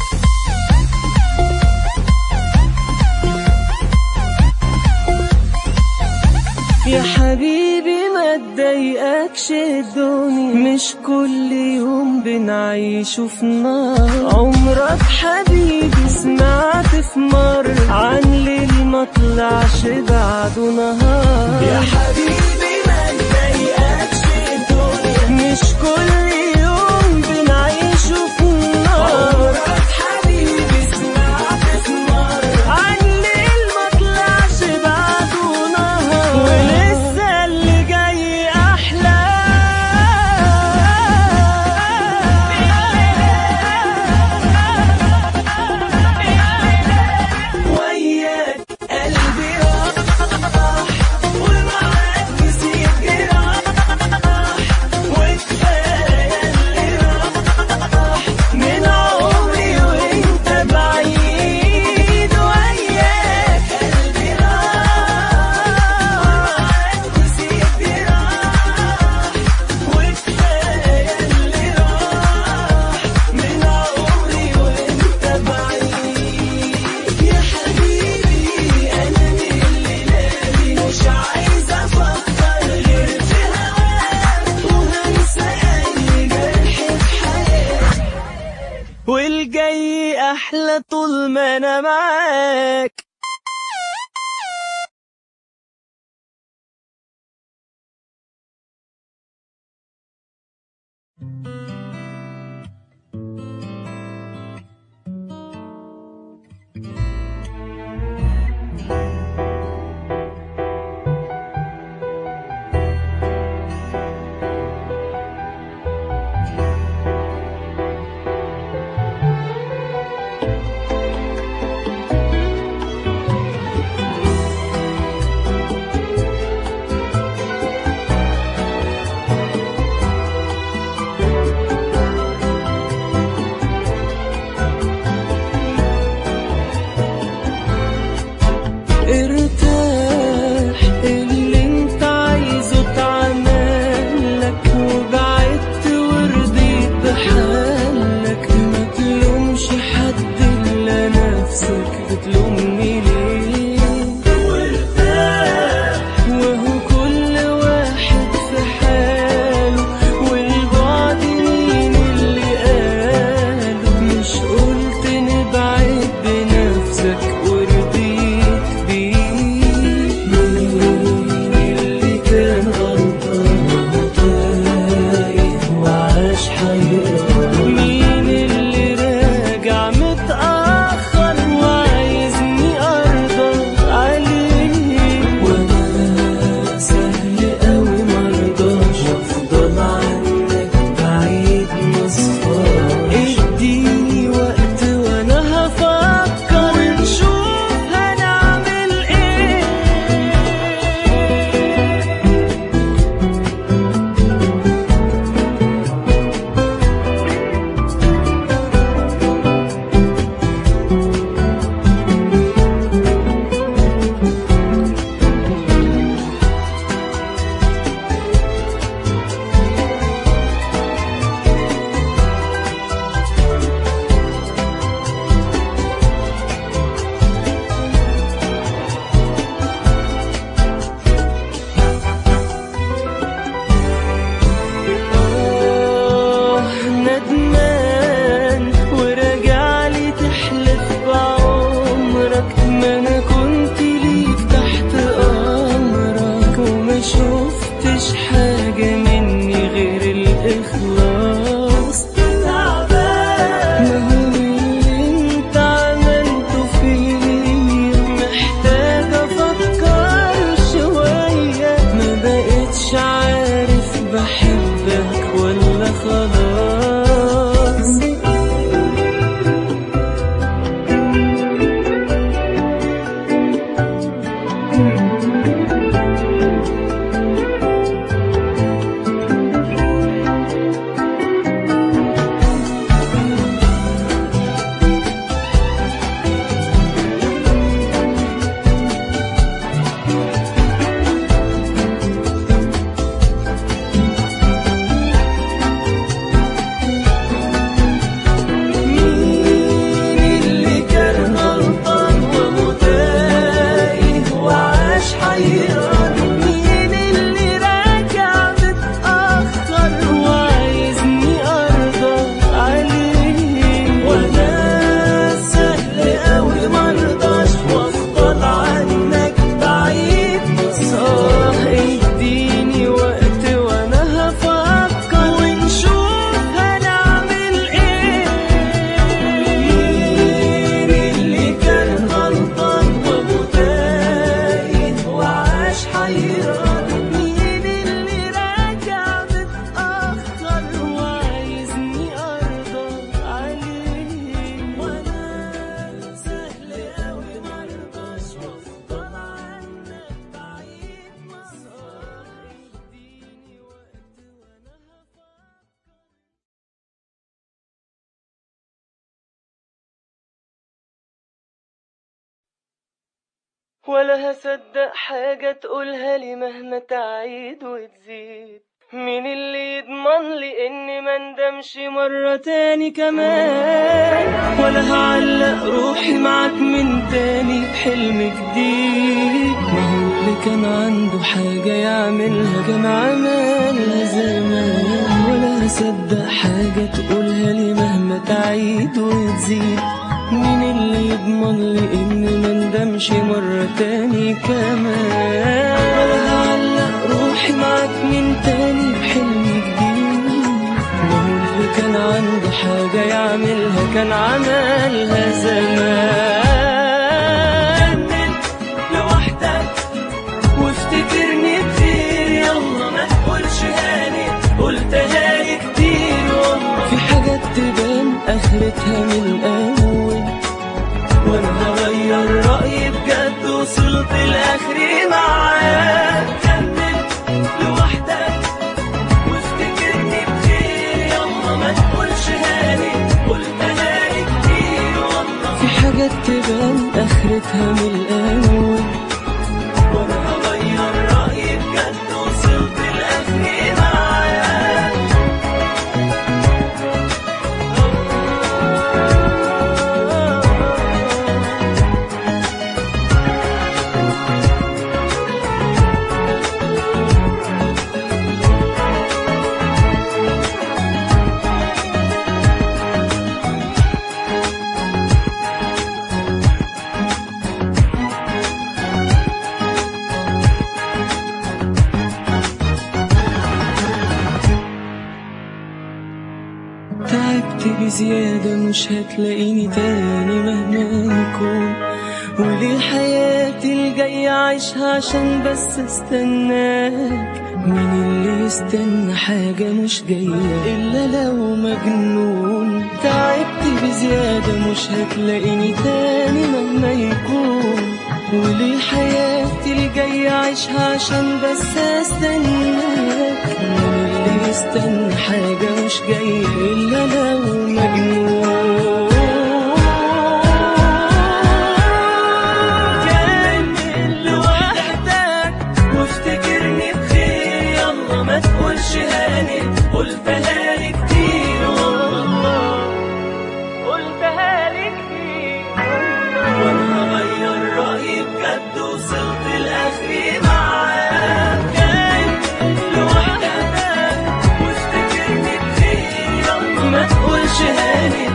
يا حبيبي ما تضايقكش الدنيا مش كل يوم بنعيشه في نار عمرك حبيبي سمعت في مرة عن ليل ما طلعش بعده نهار يا حبيبي ما تضايقكش الدنيا مش كل يوم بنعيشه في نار عمرك حبيبي سمعت في مرة عن ليل ما طلعش بعده نهار ولسه اللي جاي احلى وياك قلبي راح ومعاك نسيت جراح وكفايه اللي راح من عمري وانت بعيد وياك قلبي راح ومعاك نسيت جراح وكفايه اللي راح من عمري وانت بعيد يا حبيبي انا من الليله دي مش عايز افكر غير في هواك وهنسى اي جرح في حياتي والجاي احلى طول ما انا معاك ولا هصدق حاجة تقولها لي مهما تعيد وتزيد مين اللي يضمن لي اني ما ندمش مرة تاني كمان ولا هعلق روحي معاك من تاني بحلم جديد ما هو اللي كان عنده حاجة يعملها كان عملها زمان ولا هصدق حاجة تقولها لي مهما تعيد وتزيد مين اللي يضمن لي اني ما ندمش مرة تاني كمان ولا هعلق روحي معاك من تاني بحلم جديد ما هو اللي كان عنده حاجة يعملها كان عملها زمان لوحدك وافتكرني كتير يلا ما تقولش هاني قلتها لي كتير والله في حاجات تبان اخرتها من الاول وانا هغير رايي بجد وصلت لاخري معاك كمل لوحدك وافتكرني بخير يلا ما تقولش هاني قلتها لي كتير والله في حاجات تبان اخرتها من الاول وانا هغير رايي بجد وصلت لاخري معاك تعبت بزيادة مش هتلاقيني تاني مهما يكون وليه حياتي الجاية عايشها عشان بس استناك مين اللي يستنى حاجة مش جاية إلا لو مجنون تعبت بزيادة مش هتلاقيني تاني مهما يكون وليه حياتي الجاية عايشها عشان بس استناك مين اللي يستنى حاجة مش جاية إلا لو مجنون كمل لوحدك وافتكرني بخير يلا ما تقولش هاني قلتها لي كتير والله قلتها لي كتير وانا هغير رايي بجد وصلت لاخري معاك كمل لوحدك وافتكرني بخير يلا ما تقولش هاني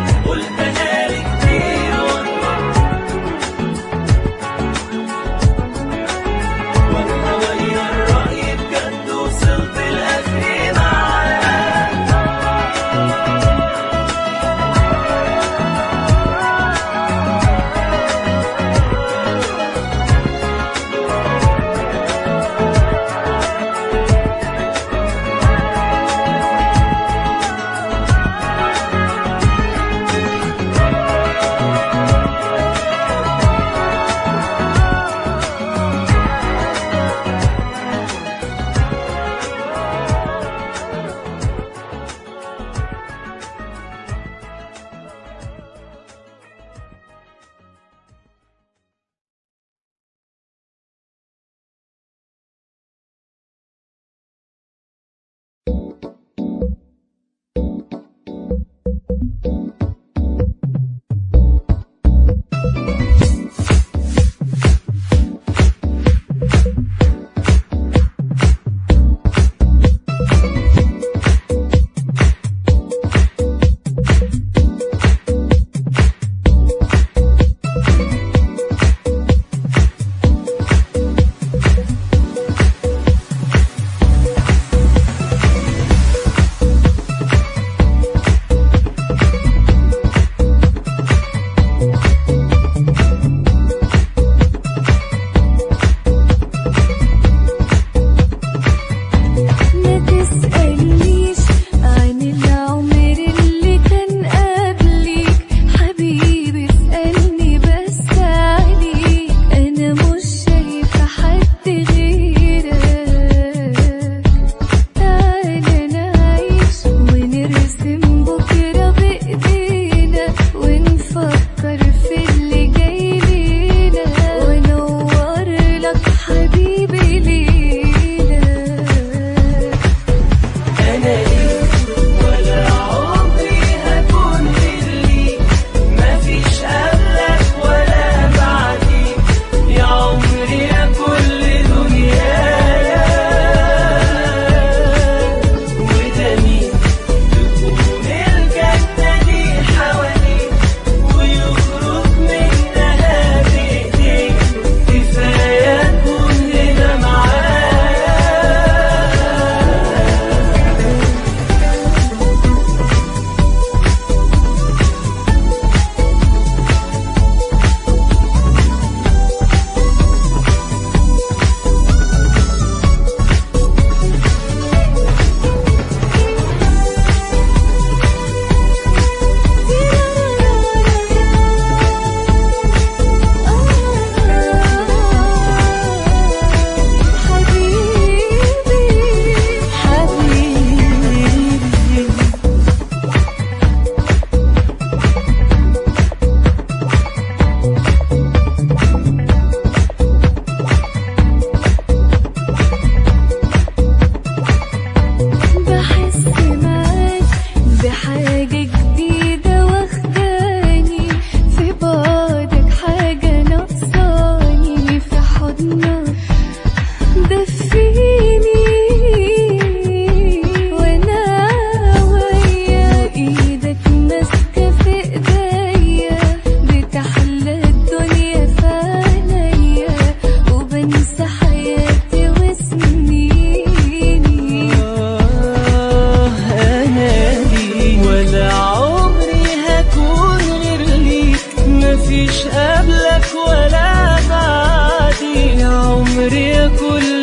كل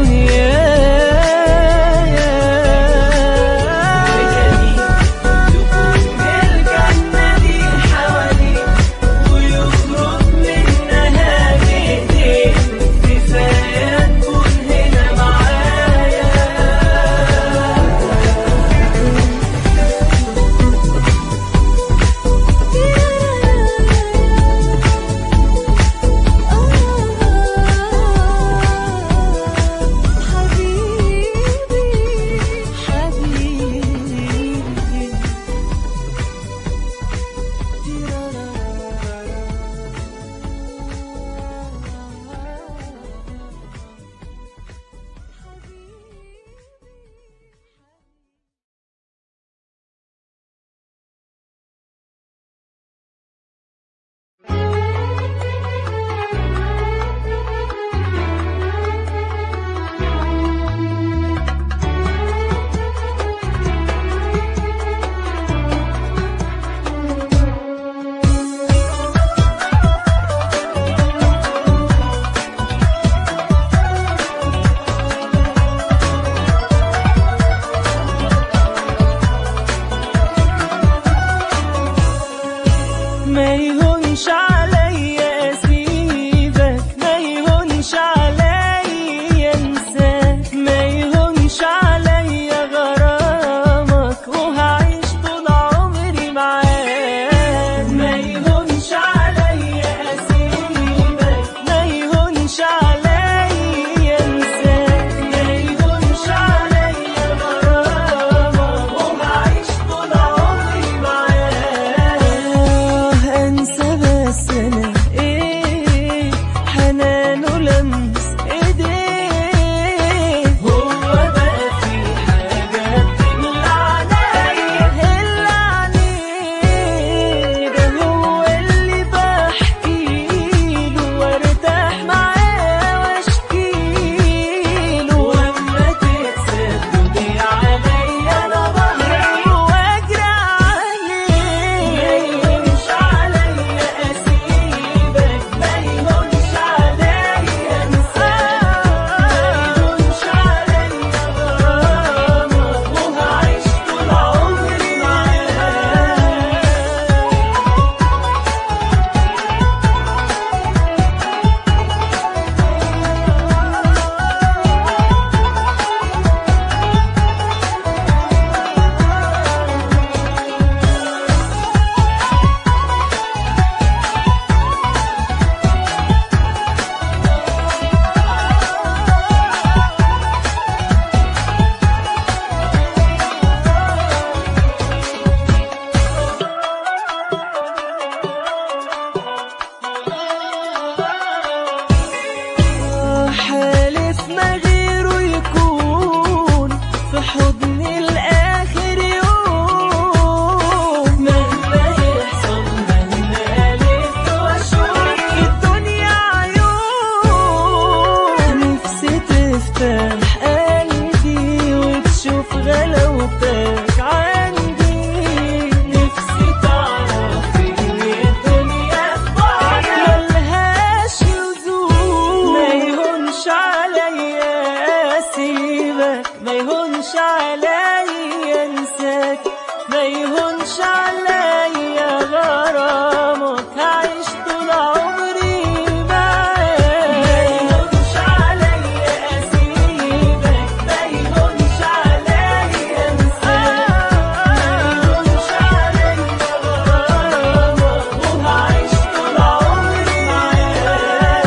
دنياي الجنة دي حواليك ويخرج منها بإيديك كفاية تكون هنا معايا حبيبي حبيبي ما يهونش عليا اسيبك ما يهونش عليا انساك ما يهونش عليا غرامك وهعيش طول عمري معاك ما يهونش عليا اسيبك ما يهونش عليا انساك ما يهونش عليا غرامك وهعيش طول عمري معاك انسى بس انا ايه حنانه لمس ايديه هو بقى في حاجه اللي عليا اللي عليه ده هو اللي بحكيله وارتاح معاه واشكيله واما تقسى الدنيا عليا انا بهرب واجري عليه ما يهونش عليا اسيبك ما يهونش عليا انساك ما يهونش عليا غرامك وهعيش طول عمري معاك حالف ما غيره يكون في حضني الآخر يوم مهما يحصل مهما ألف وأشوف في الدنيا عيون نفسي تفتح قلبي وتشوف غلاوتك عندي نفسي تعرف إن الدنيا في بعضها ملهاش لزوم ما يهونش عليا اسيبك ما يهونش عليا انساك ما يهونش عليا غرامك هعيش طول عمري معاك ما يهونش عليا اسيبك ما يهونش عليا انساك ما يهونش عليا غرامك وهعيش طول عمري معاك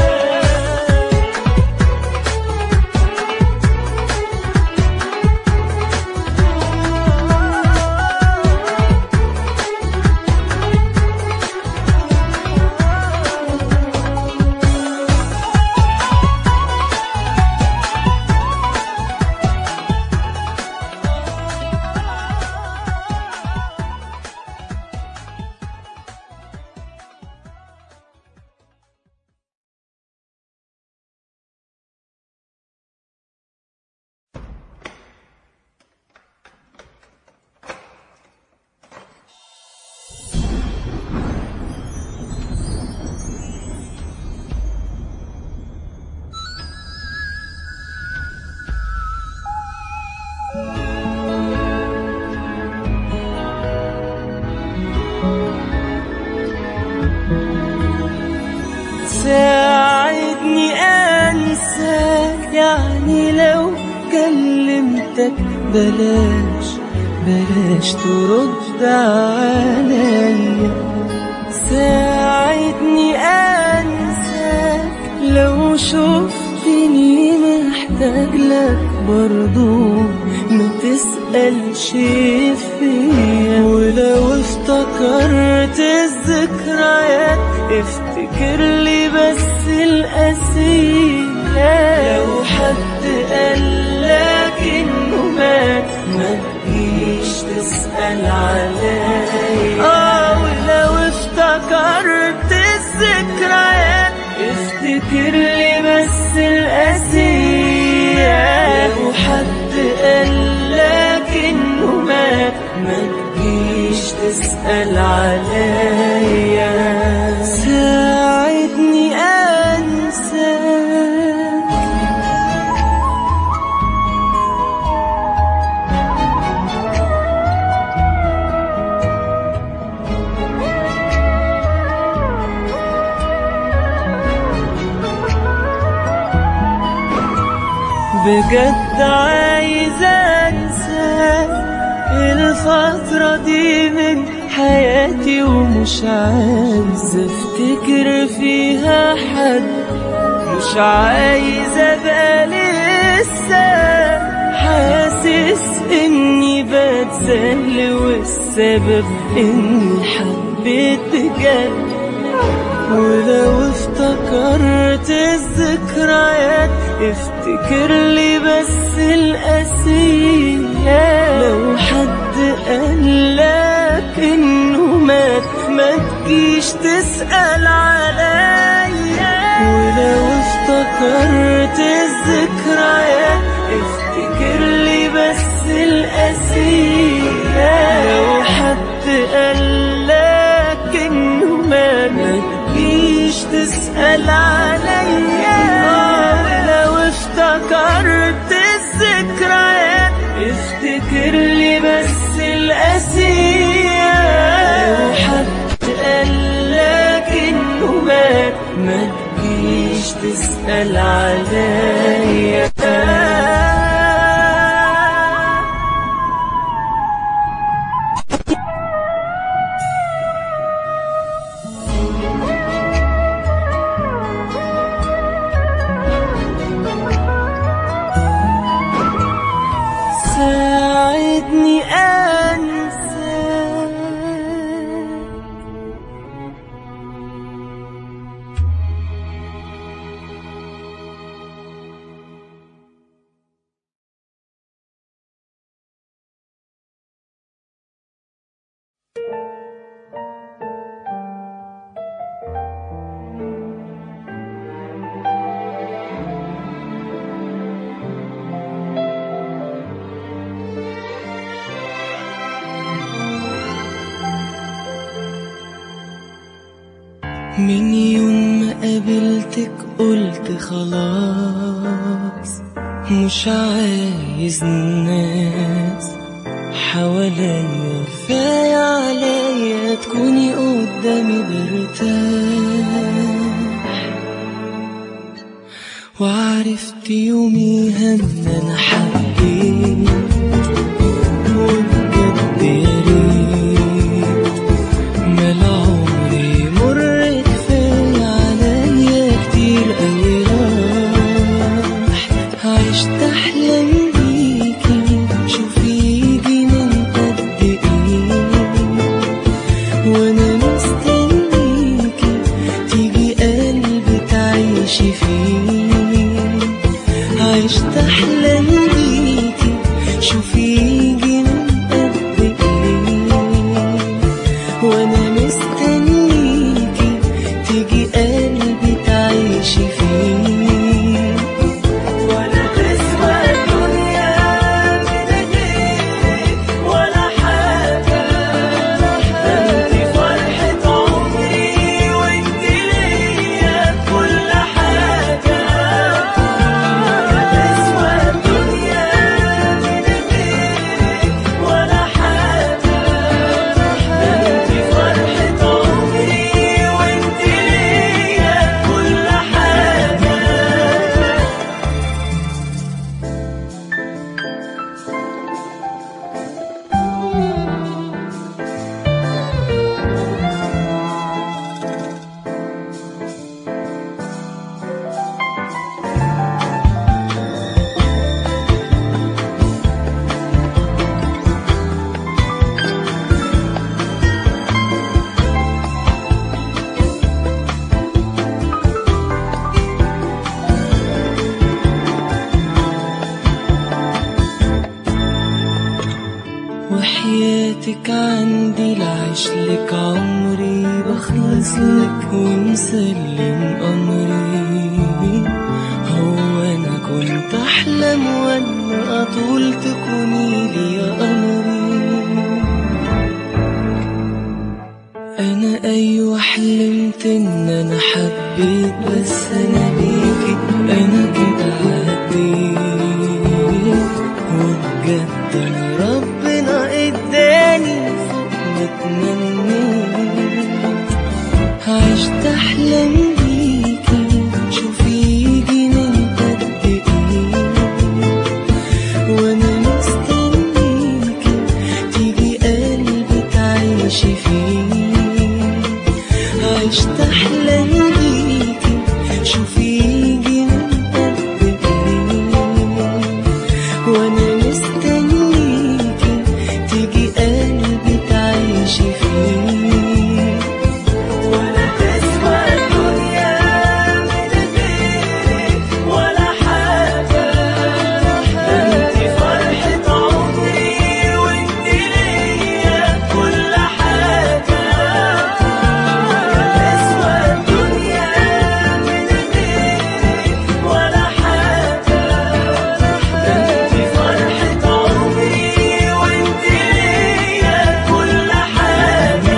لقيتك بلاش بلاش ترد عليا ساعدني انساك لو شفتني محتاج لك برضو ما تسألش فيا ولو افتكرت الذكريات افتكر لي بس الأسية لو حد قالك انه مات ما تجيش تسأل عليا اه ولو افتكرت الذكريات افتكر لي بس الأسية لو حد قالك انه مات ما تجيش تسأل عليا ساعدني انساك بجد عايز انساك الفترة دي من حياتي ومش عايز افتكر فيها حد مش عايز ابقى لسه حاسس اني بتذل والسبب اني حبيت بجد ولو افتكرت الذكريات افتكر لي بس الأسية لو حد قالك انه مات ما تجيش تسأل عليا ولو افتكرت الذكريات افتكر لي بس الأسية لو حد قالك انه مات ما تجيش تسأل عليا لو افتكرت الذكريات افتكر لي بس الأسية لو حد قالك انه مات ما تجيش تسأل عليا ساعدني أنسى من يوم ما قابلتك قلت خلاص مش عايز ناس حواليا كفاية عليا تكوني قدامي برتاح وعرفت يوميها ان انا حبيت وبجد يا ريت ما العمر مر كفاية عليا كتير قوي راح عشت احلام بيكي شوفي يجي من قد ايه وانا مستنيكي تيجي قلبي تعيشي فيه عشت احلام بيكي شوفي يجي من قد ايه وانا مستنيكي تيجي قلبي تعيشي فيه ولا تسوى الدنيا من غيرك ولا حاجة انت فرحة عمري وانت ليا كل حاجة ولا تسوى الدنيا لك عندي لعيش لك عمري بخلص لك ومسلم أمري هو أنا كنت أحلم وأنا أطول تكوني لي يا قمري انا ايوه حلمت ان انا حبيت بس انا بيكي انا كده عديت وبجد انا ربنا اداني فوق متمنيت عشت احلم بيكي شوفي يجي من قد ايه وانا مستنيكي تيجي قلبي تعيشي فيه عشت احلام بيكي شوفي يجي من قد ايه وانا مستنيكي تيجي قلبي تعيشي فيه ولا تسوى الدنيا من غيرك ولا حاجة انت فرحة عمري وانت ليا كل حاجة ولا تسوى الدنيا من غيرك ولا حاجة انت فرحة عمري وانت ليا كل حاجة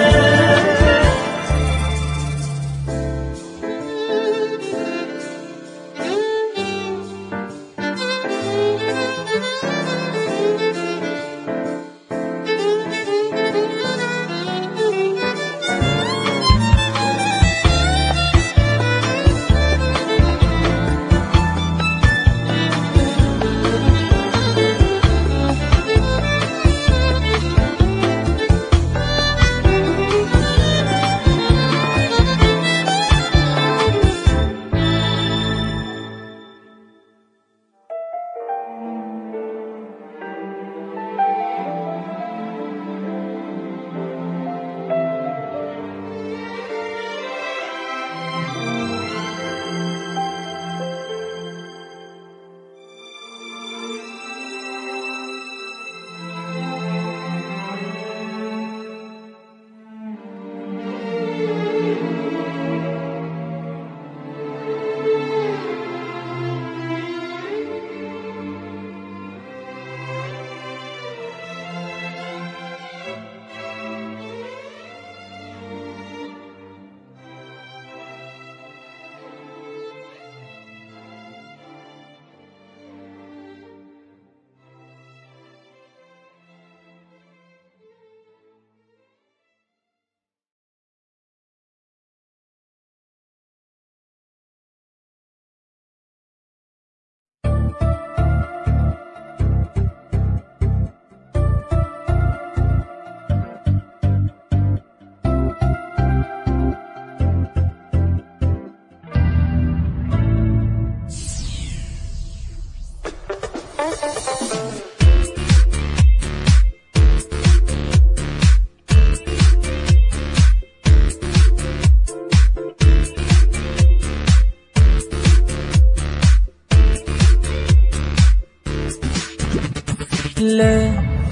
لا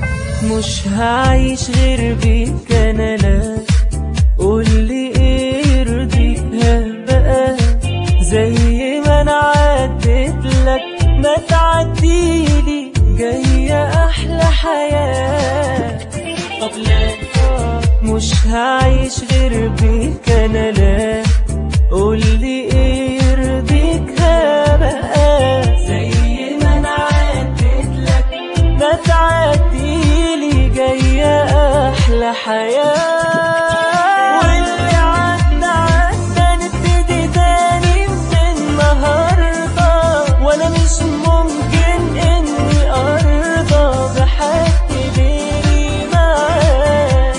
مش هعيش غير بيك انا لا قولي ايه يرضيك بقى زي ما انا عديت لك ما تعديلي جاية احلى حياة طب لا مش هعيش غير بيك انا لا قولي ايه يرضيك بقى زي ما انا عديت لك ما تعديلي جاية أحلى حياة واللي عدى عدى نبتدي تاني من النهاردة وأنا مش ممكن إني أرضى بحد غيري معاك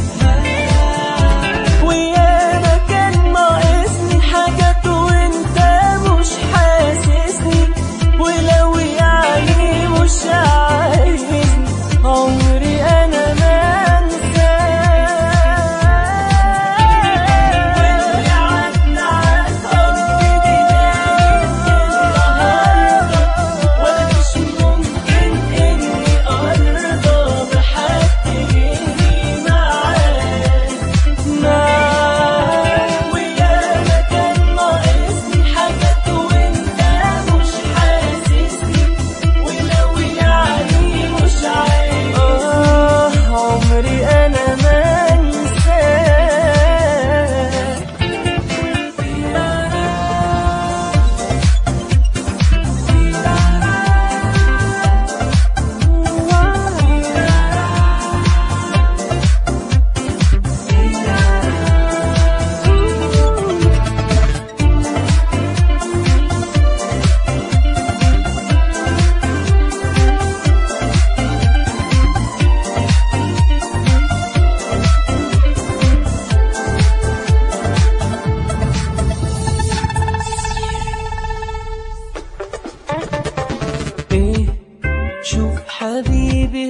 وياما كان ناقصني حاجات وانت مش حاسسني ولو يعني مش عايزني عمري انا ما انساك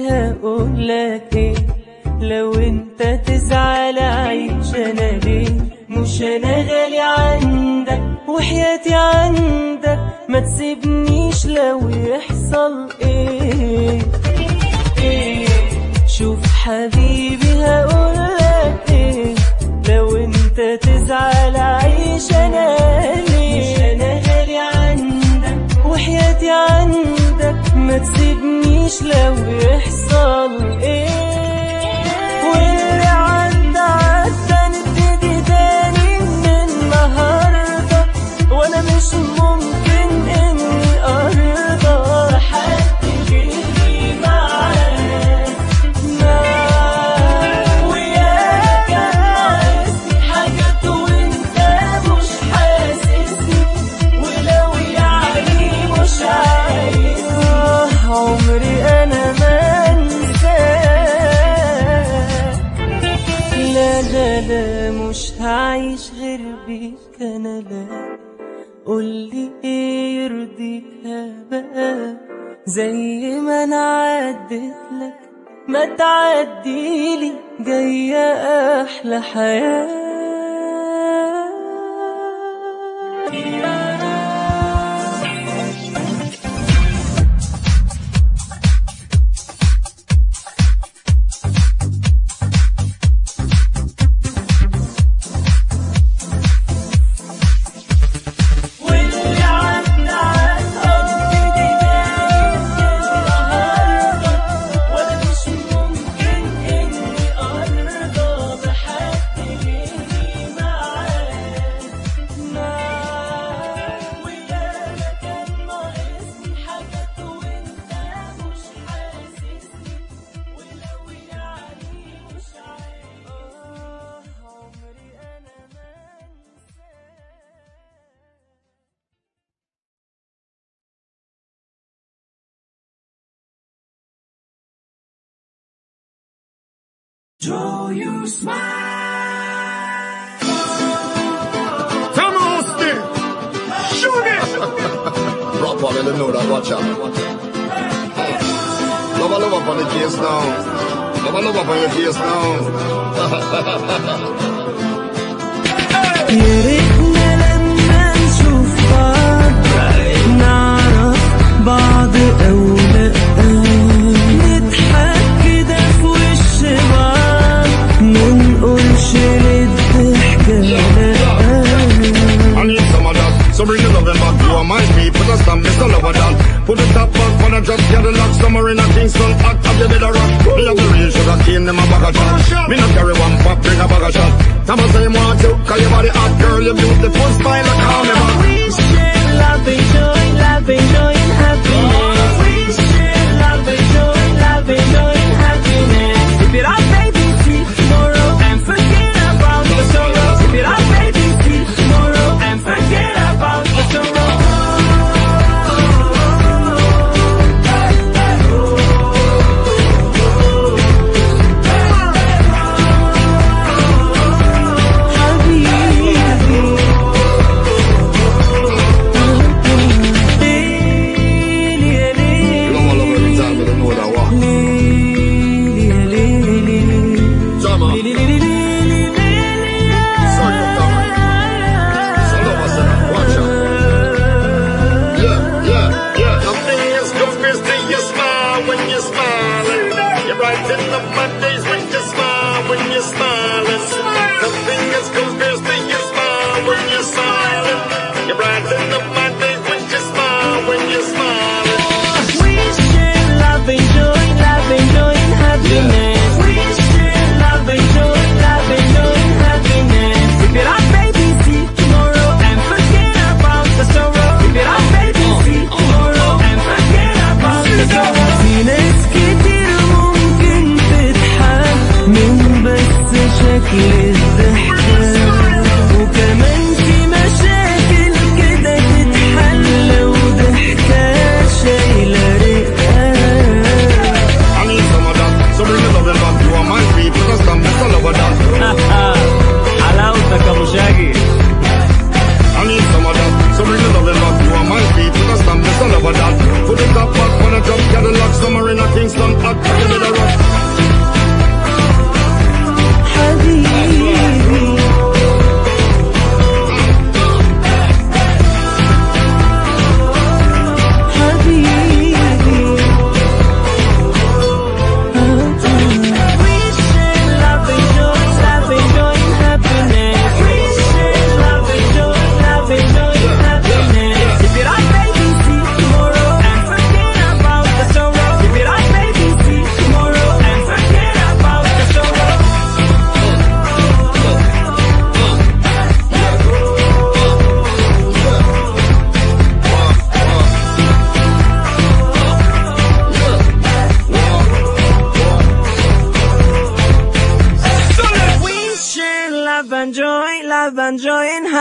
هقولك ايه لو انت تزعل عيش انا ليه مش انا غالي عندك وحياتي عندك ما تسيبنيش لو يحصل ايه ايه شوف حبيبي هقولك ايه لو انت تزعل عيش انا ليه مش انا غالي عندك وحياتي عندك ما تسيبنيش لو يحصل ايه واللي عدى عدى نبتدي تاني من النهارده وانا مش ممكن اني ارضى حد غيري معاك وياك كان ناقصني حاجات وانت مش حاسسني ولو يعني مش عايز عمري انا ما انساك لا لا لا مش هعيش غير بيك انا لا قولي ايه يرضيك بقى زي ما انا عدت لك ما تعديلي جاية احلى حياة واللي عدى عدى النهارده وانا مش ممكن اني ارضى بحد غيري معاك ويانا كان ناقصني حاجات وانت مش حاسسني ولو يعني مش عايز عمري انا ما انساك Come on, Steve. Shoot it. Rock on, let know that. Watch out. Love, love up on the case now. Love, love up on your case now. يا ريتنا لما نشوف بعض نعرف بعض أو لأ نضحك كده في وش بعض منقولش للضحكة لأ I need some of that. So bring the loving back. You are my people. Just stand, Mr. Lover Dan. Put the top back for the drop. Cadillac somewhere in a Kingston. Act up, you did a rock. Me have the real sugar cane in my bag of shot. Me not carry one pop, bring a bag of shot. Time I say you want to, cause your body hot, girl. You beautiful style, like call me back. We share love and joy, love and joy and happiness. We share love and joy, love and joy and happiness. If it all baby, see tomorrow and forget about the sorrow. If it all baby, see tomorrow and forget about the sorrow. حبيبي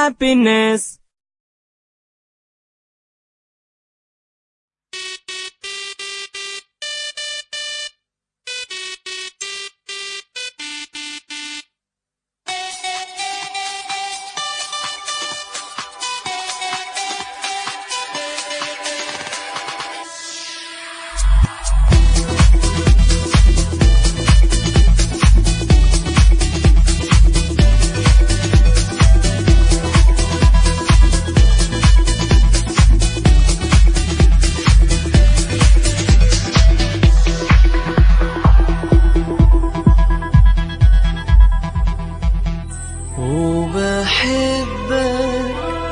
happiness. وبحبك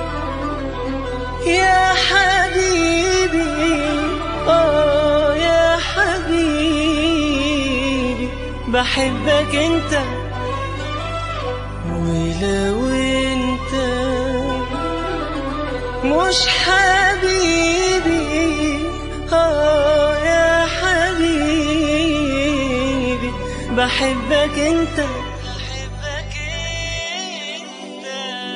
يا حبيبي اه يا حبيبي بحبك انت ولو انت مش حبيبي اه يا حبيبي بحبك انت بحبك انت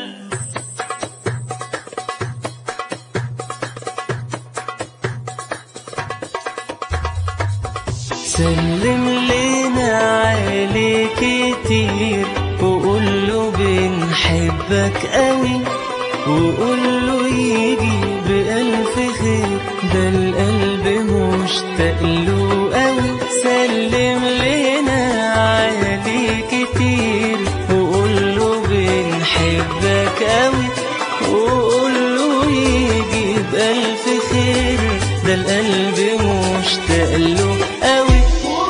سلم لنا عليه كتير وقول له بنحبك قوي وقول له يجي بألف خير ده القلب مشتاق له قوي سلم لنا عليه كتير وقول له بنحبك قوي وقول له يجي بألف خير ده القلب مشتاق له قوي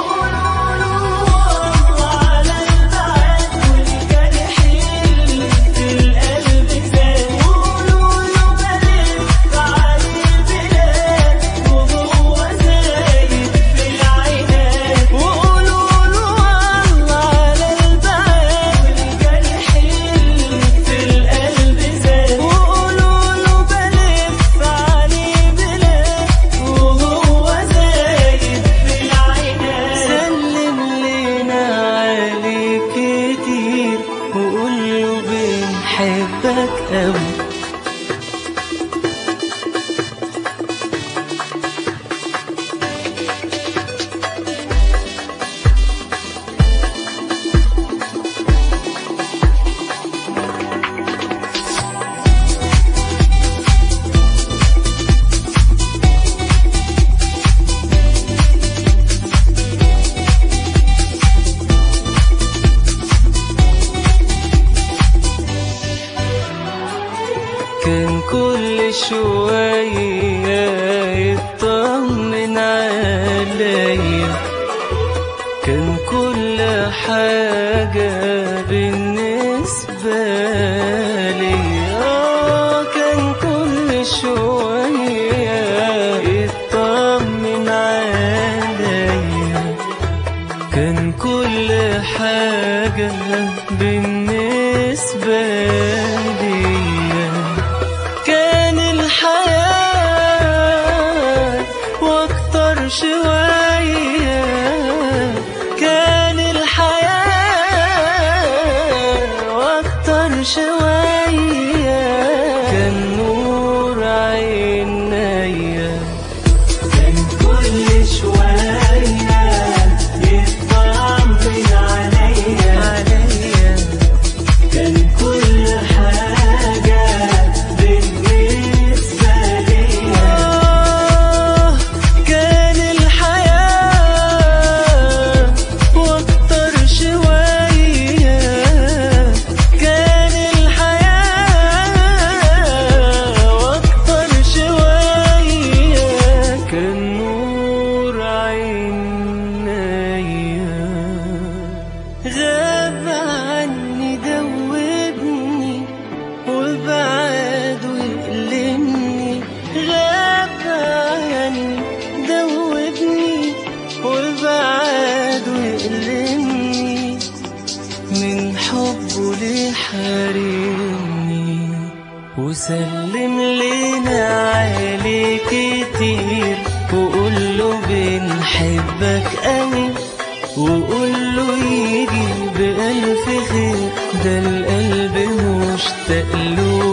سلم لنا عليه كتير وقول له بنحبك قوي كان كل شوية يطمن عليا كان كل حاجة بالنسبة لي آه كان كل شوية يطمن عليا كان كل حاجة بالنسبة لي كان الحياة واكتر شوية كان الحياة واكتر شوية كان نور عينيا كان كل شوية يطمن عليا عليا كان كل حاجة بالنسبة ليا كان الحياة واكتر شوية كان الحياة واكتر شوية كان نور عينيا غاب عني دوبني وبعد ويقلمني غاب عني دوبني وبعد ويقلمني من حبه لحرمني وسلم لنا عليه كتير وقول له بنحبك قوي وقول له يجي بألف خير ده القلب مشتاق له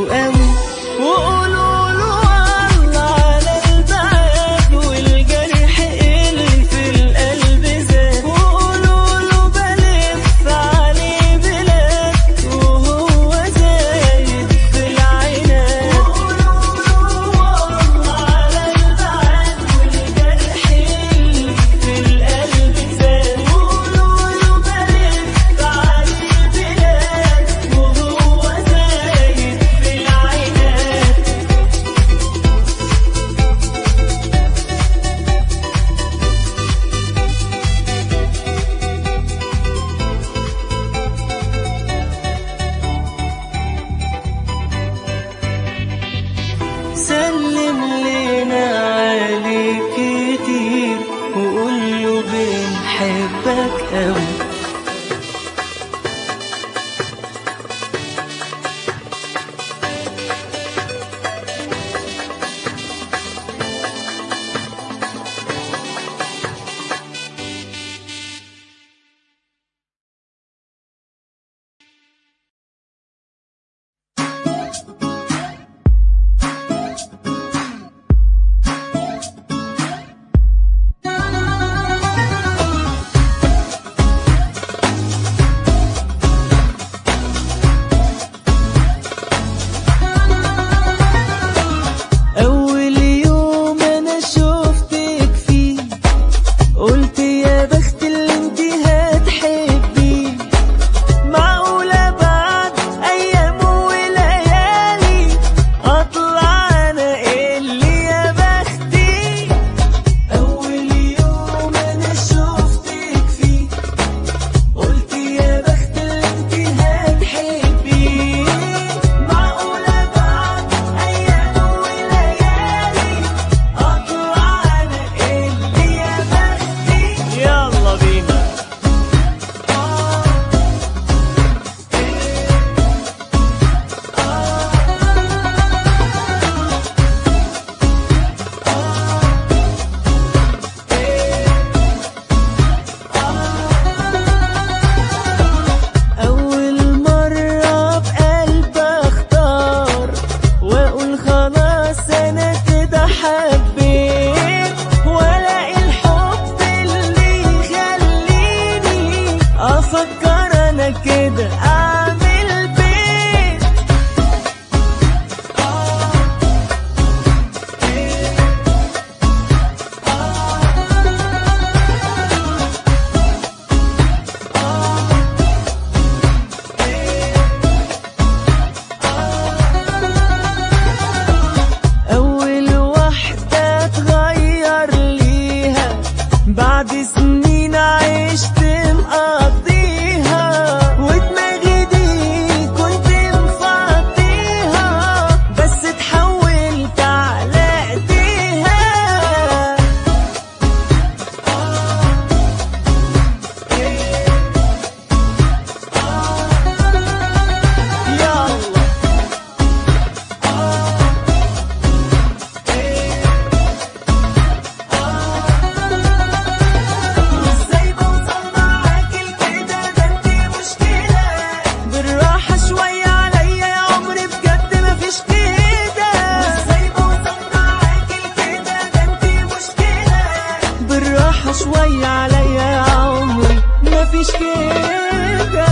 شوية عليا يا عمري مفيش كده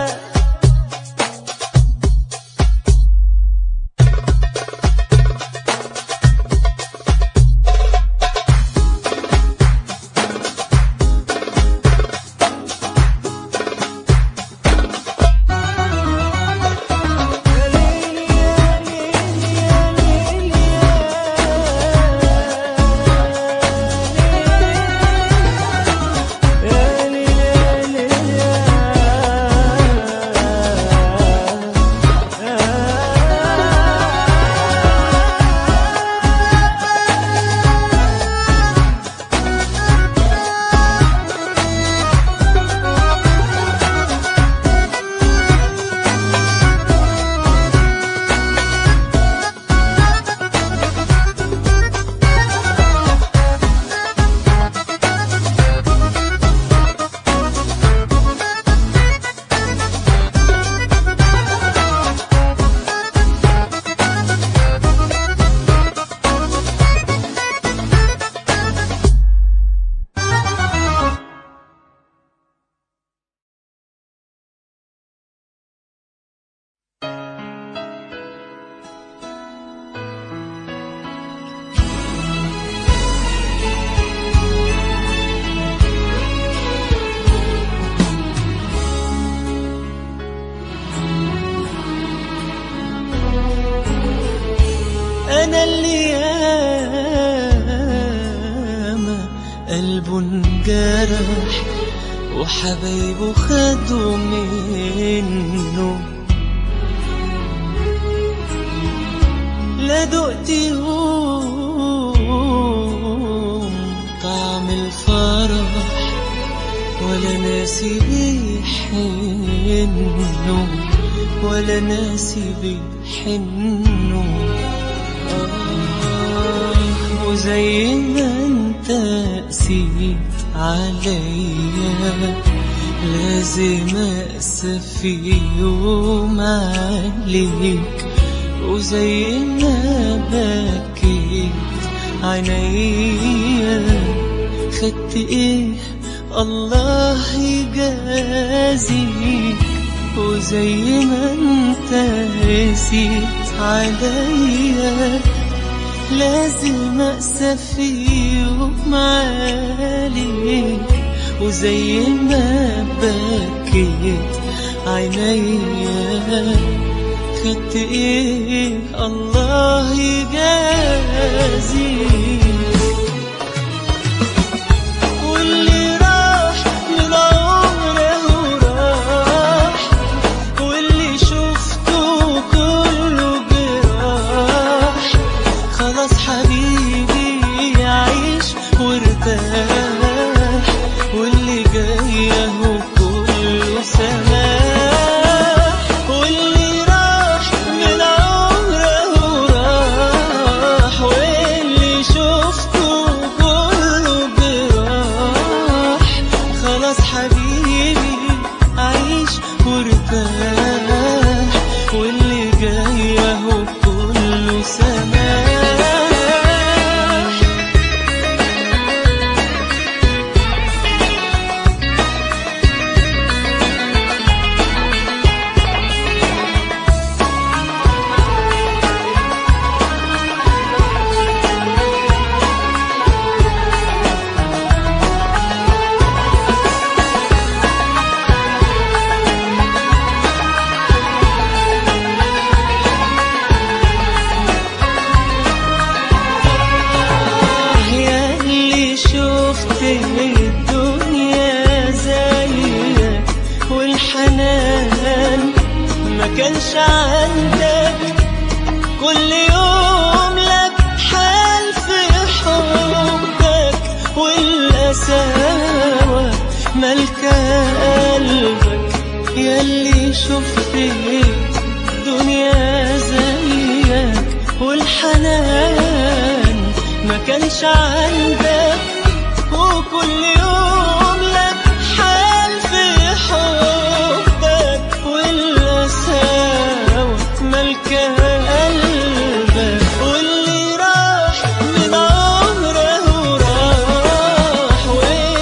أنا اللي ياما قلبه انجرح وحبايبه خدوا منه لا دقتهم طعم الفرح ولا ناسي بيحنوا ولا ناسي بيحنوا آه وزي ما انت قسيت عليا لازم اقسى في يوم عليك وزي ما بكيت عينيا خدت ايه الله يجازيك وزي ما انت قسيت عليا لازم اقسى في يوم عليك وزي ما بكيت عينيا خدت ايه الله يجازيك واللي راح من عمره راح واللي شفته كله جراح خلاص حبيبي يعيش وارتاح واللي جاي اهو كله سماح واللي راح من عمره راح واللي شفته كله جراح خلاص حبيبي عيش وارتاح واللي جاي اهو كله سماح يا اللي شفت الدنيا زيك والحنان ما كانش عندك كل يوم لك حال في حبك والقساوة ملكة قلبك يا اللي شفت الدنيا زيك والحنان ما كانش عندك وكل يوم لك حال في حبك والقساوة ملكة قلبك واللي راح من عمره راح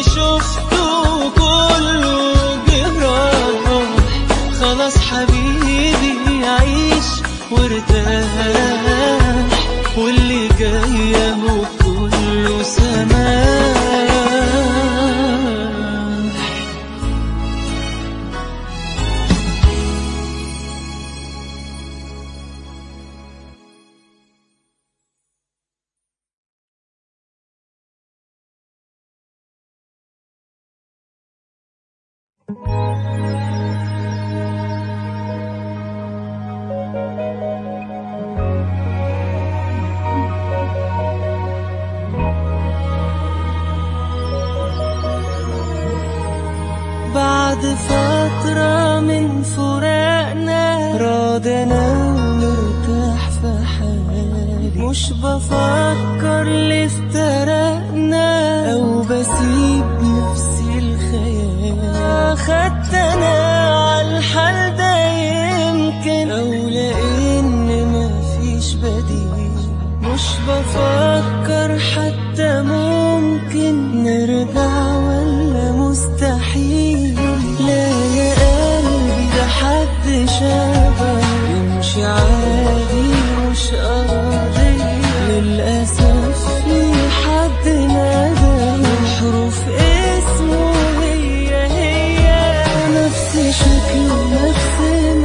اللي شفته كله جراح خلاص حبيبي عيش وارتاح واللي جاي اهو كله سماح بعد فترة من فراقنا راضنا ومرتاح في حالي مش بفكر ليه افترقنا أو بسيب نفسي الخيال خدت أنا عالحال ده يمكن أو لأن مفيش بديل مش بفكر حتى ممكن نرجع ولا مستحيل لا يا قلبي ده حد شبه يمشي عادي مش قضية للأسف في حد نادى حروف اسمه هي هي نفس شكله نفس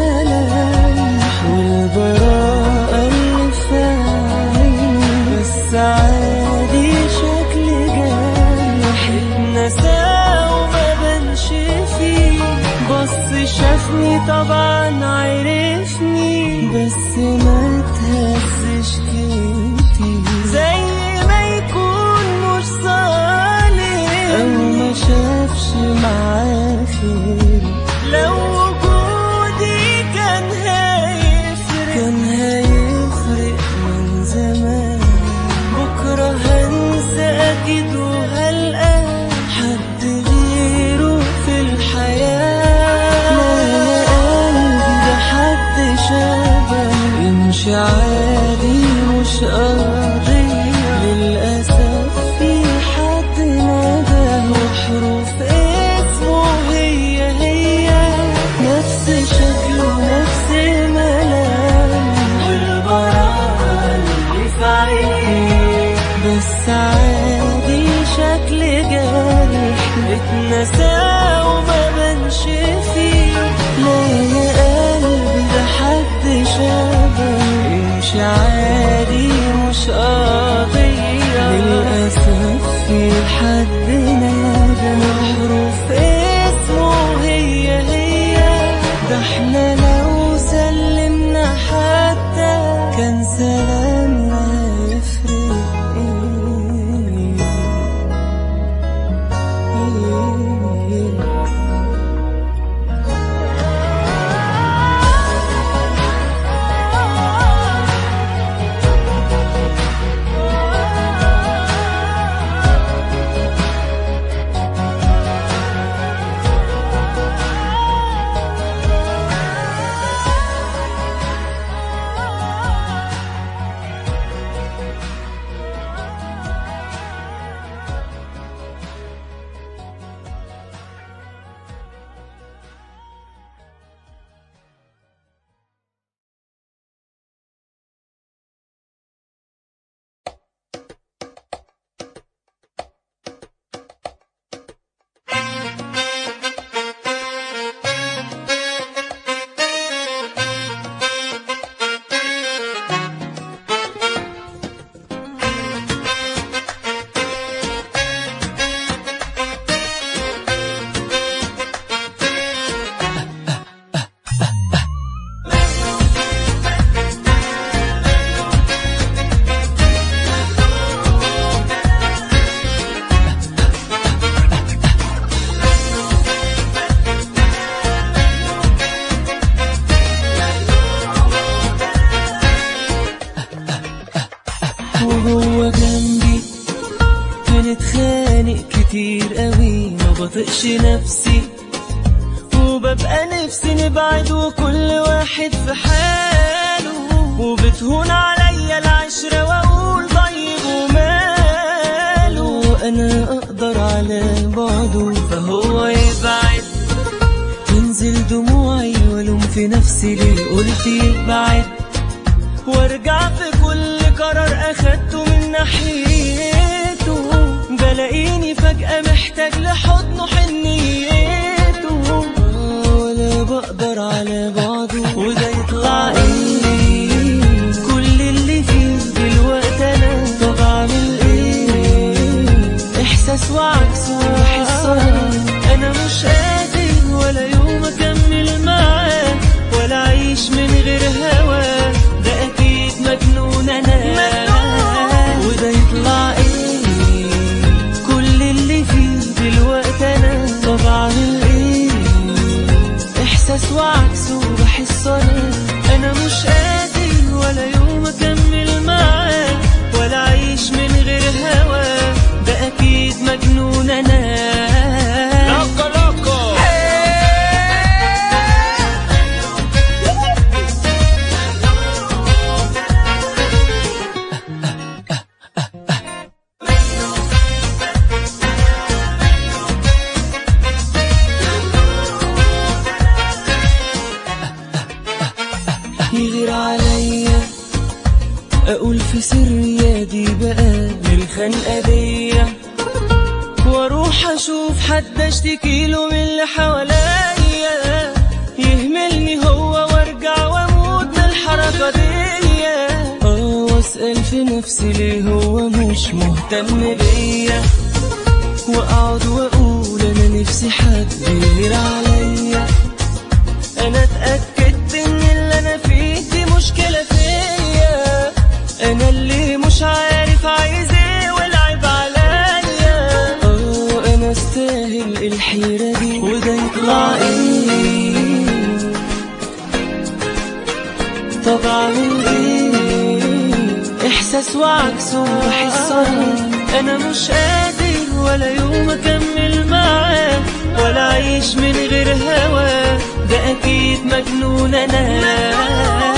ملامح والبراءة اللي في عينه بس عادي شكل جارح اتنسى وما بنش فيه بص شافني طبعا عرفني بس ما تهزش كتير زي ما يكون مش صالح او ما شافش معاه خير لو وجودي كان هيفرق كان هيفرق من زمان بكرة هنسى أكيد وهلقى حد غيره في الحياة لا يا قلبي ده حد شبه يمشي عادي مش قضية للأسف في حد نادى وحروف اسمه هي هي نفس شكله نفس ملامح والبراءة اللي في عينيه بس عادي شكل جارح اتنسى وما بنش فيه لا يا قلبي ده حد شبه يمشي عادي مش قضية للأسف في حد نادى حروف اسمه هي هي ده احنا لو سلمنا حتى كان سلامنا يفرق ايه وهو جنبي بنتخانق كتير قوي ما بطقش نفسي وببقى نفسي نبعد وكل واحد في حاله وبتهون عليا العشرة واقول طيب وماله انا اقدر على بعده فهو يبعد تنزل دموعي والوم في نفسي ليه قلت يبعد وارجع في كل قرار اخدته من ناحيته بلاقيني فجأة محتاج لحضنه حنيته ولا بقدر على بعضه وده يطلع ايه كل اللي فيه دلوقتي انا طب اعمل ايه احساس وعكسه وحصان انا مش قادر ولا يوم اكمل معاه ولا اعيش من غير هواه ده اكيد مجنون انا وده يطلع ايه كل اللي فيه دلوقتي انا طب اعمل ايه احساس وعكسه بحس انا انا مش قادر ولا يوم اكمل معاه ولا اعيش من غير هواه ده اكيد مجنون انا Loco, loco. يغير عليا اقول في سري يا دي بقى للخنقه دي واروح اشوف حد اشتكي له من اللي حواليا يهملني هو وارجع واموت من الحركه دي اه واسال في نفسي ليه هو مش مهتم بيا واقعد واقول انا نفسي حد يغير عليا انا اتاكدت ان اللي انا فيه دي مشكله فيا انا اللي مش عارف عايز ايه والعيب عليا اه انا استاهل الحيره دي وده يطلع ايه طب اعمل ايه احساس وعكسه بحس انا انا مش قادر ولا يوم اكمل معاه ولا اعيش من غير هواه ده اكيد مجنون انا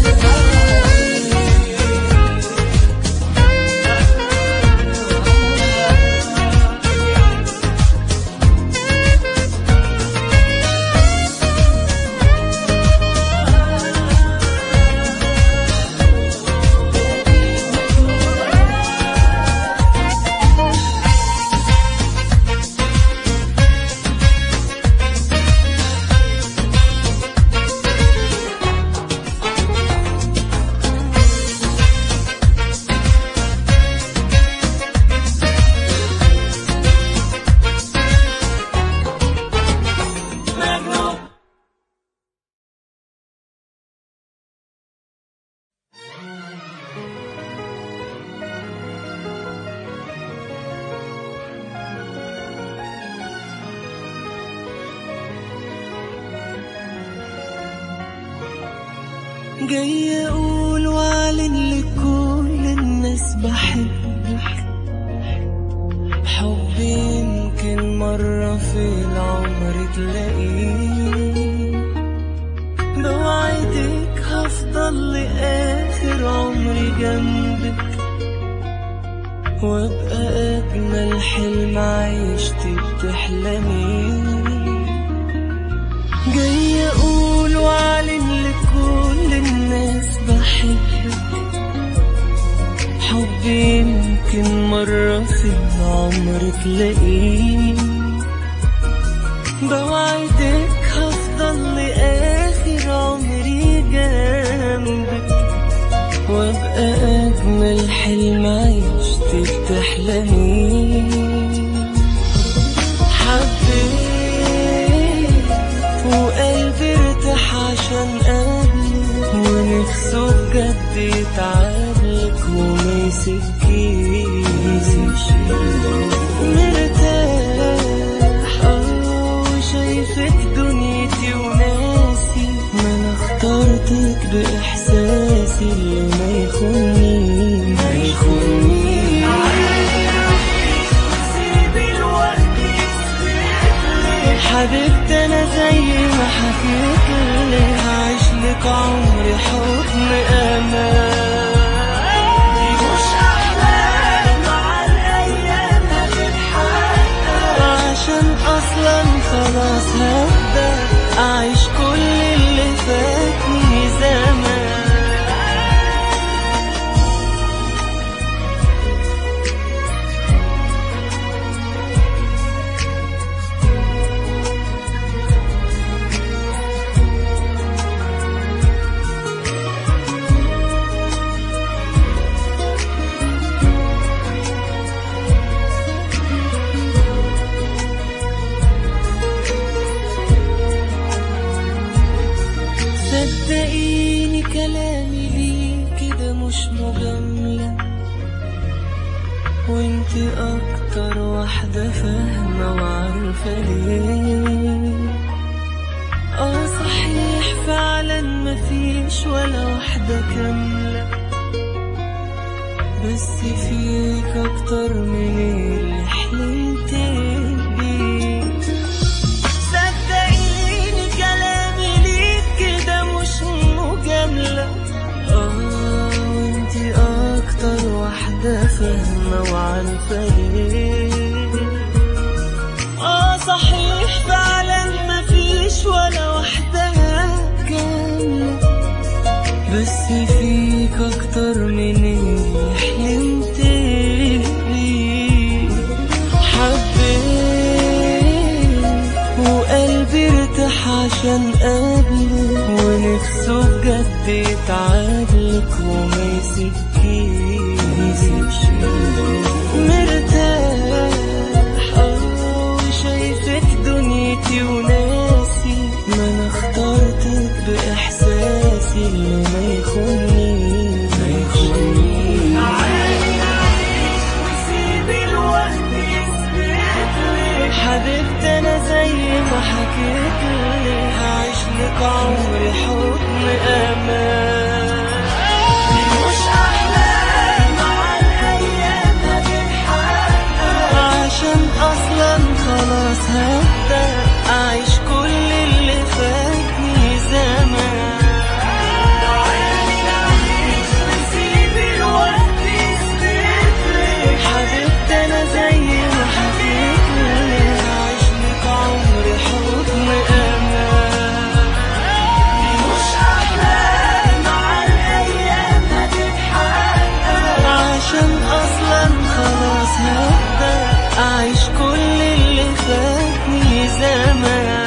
جاي اقول واعلن لكل الناس بحبك حب يمكن مرة في العمر تلاقيه بوعدك هفضل لآخر عمري جنبك وابقى أجمل حلم عيشتي بتحلميه جاي اقول واعلن لكل الناس بحبك حب يمكن مرة في العمر تلاقيه بوعدك هفضل لآخر عمري جنبك وابقى أجمل حلم عيشتي بتحلميه حبيت وقلبي ارتاح عشان قبلك ونفسه بجد يتعاملك وما يسكيش مرتاح اه وشايفك دنيتي وناسي ما انا اخترتك باحساسي اللي ما يخونيش ما يخونيش سيبي الوقت حبيبتي انا زي ما حكيت لك هعيش لك عمري حضن امان دي مش احلام مع الايام هتتحقق عشان اصلا خلاص هبدأ اعيش كل اللي فاتني زمان صدقيني كلامي ليك كده مش مجاملة وانت اكتر واحدة فاهمة وعارفة ليه اه صحيح فعلا مفيش ولا واحدة كاملة بس فيك اكتر من اللي حلمت بيه صدقيني كلامي ليك كده مش مجاملة اه وانتي اكتر واحدة فاهمة وعارفة ليه اه صحيح فعلا مفيش ولا واحدة كاملة بس فيك اكتر من اللي حلمت بيه حبيت وقلبي ارتاح عشان قبلك ونفسه بجد يتعادلك وما يسكيش مرتاح اه وشايفك دنيتي وناسي ما انا اخترتك باحساسي اللي ما يخونيش ما يخونيش حبيبتي انا زي ما حكيت لك هعيش لك عمري حضن امان مش احلام مع الايام هتتحقق عشان اصلا خلاص هبدا اعيش كل اللي فاتني زمان حبيبتي انا زي ما حكيت لك هعيش لك عمري حضن امان مش احلام مع الايام هتتحقق عشان اصلا خلاص هبدا اعيش كل اللي فاتني زمان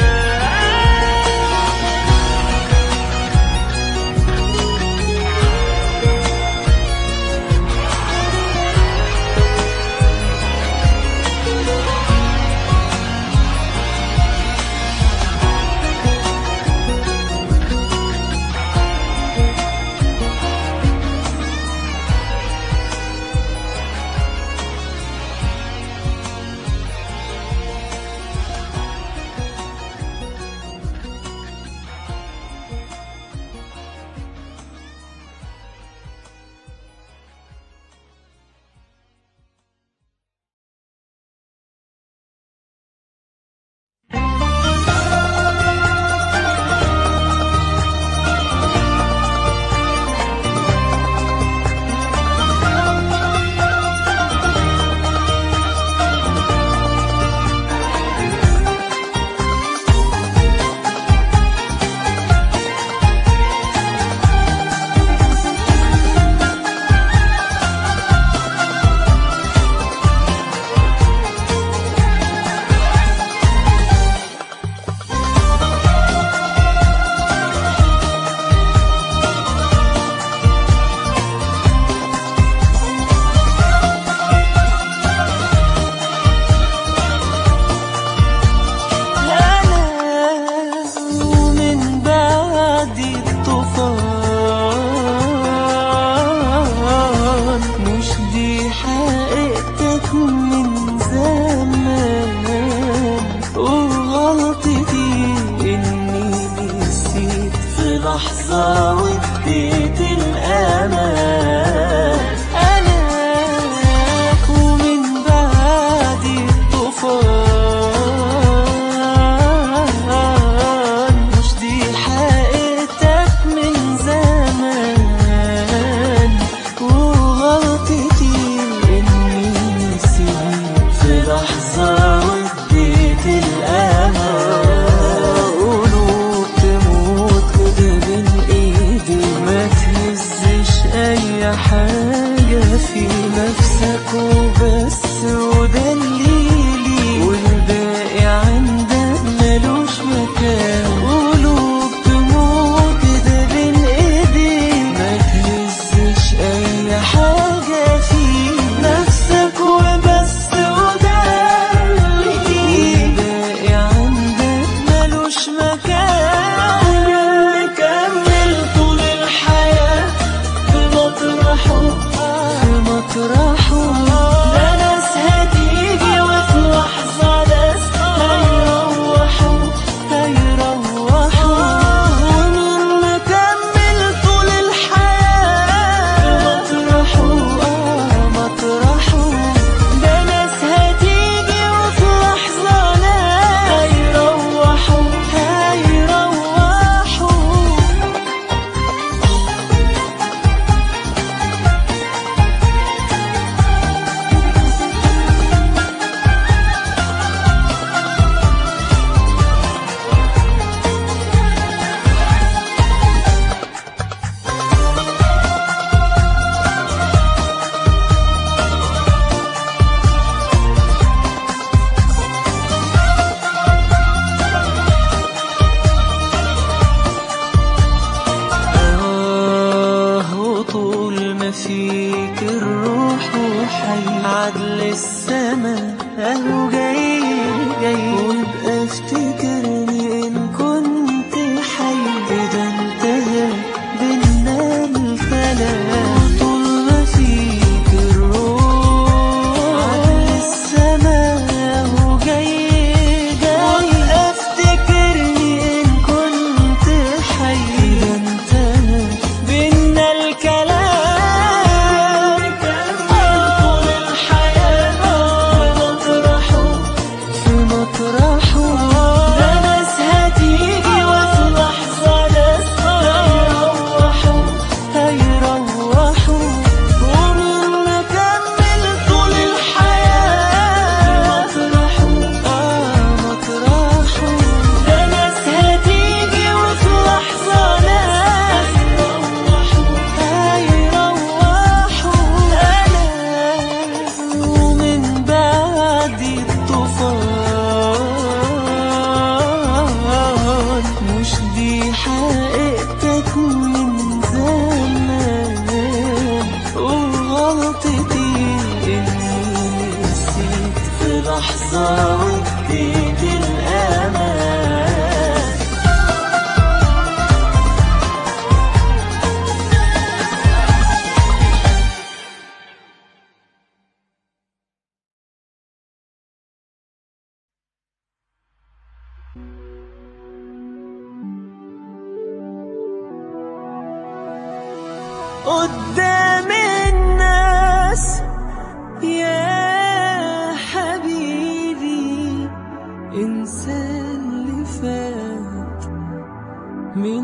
أنا ومن بعد الطوفان مش دي حقيقتك من زمان وغلطتي إني نسيت في لحظة واديت الأمان أنا ومن بعد الطوفان مش دي حقيقتك من زمان وغلطتي إني نسيت في لحظة وديت لحظة واديت الأمان قدام الناس يا حبيبي انسى اللي فات من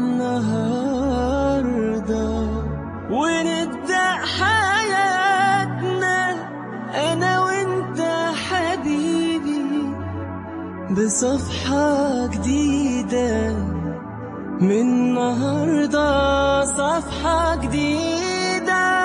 النهارده ونبدأ حياتنا انا وانت حبيبي بصفحة جديدة من النهاردة صفحة جديدة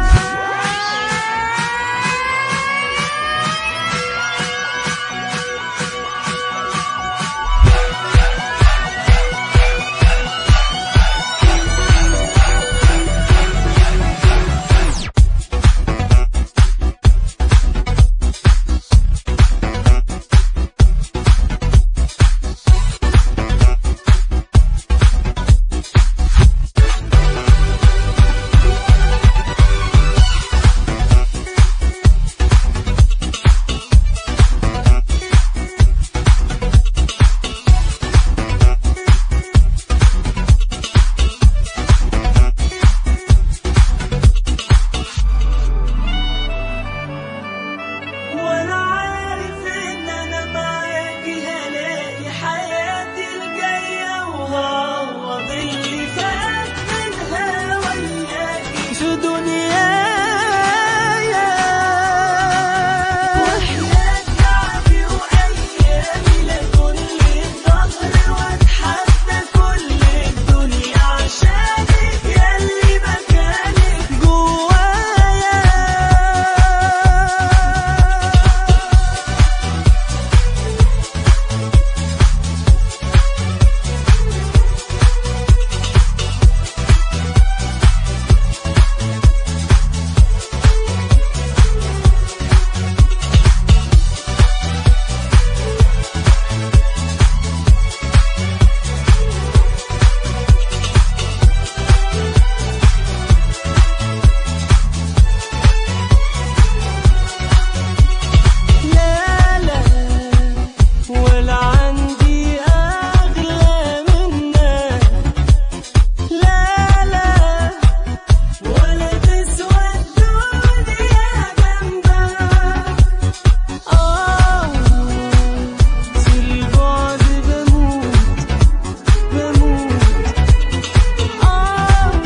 وانا عارف ان انا معاكي هلاقي حياتي الجاية وهعوض اللي فات منها وياكي في دنيايا وحياة تعبي وايامي لكل الظهر واتحدى كل الدنيا عشانك ياللي مكانك جوايا لا لا ولا عندي أغلى منك لا لا ولا تسوى الدنيا جنبك آه في البعد بموت بموت آه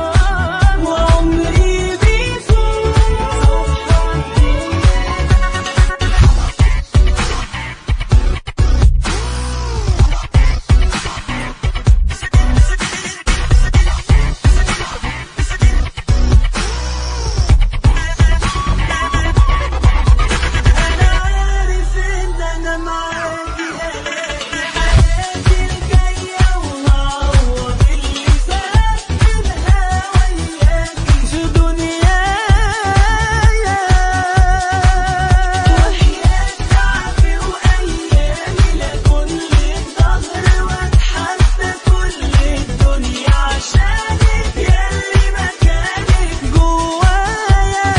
وعمري بيفوت صفحة جديدة أنا عارف إن أنا معاكي ألاقي حياتي الجاية وهعوض اللي فات منها وياكي في دنيايا وحياة تعبي وأيامي لكل الظهر وأتحدى كل الدنيا عشانك ياللي مكانك جوايا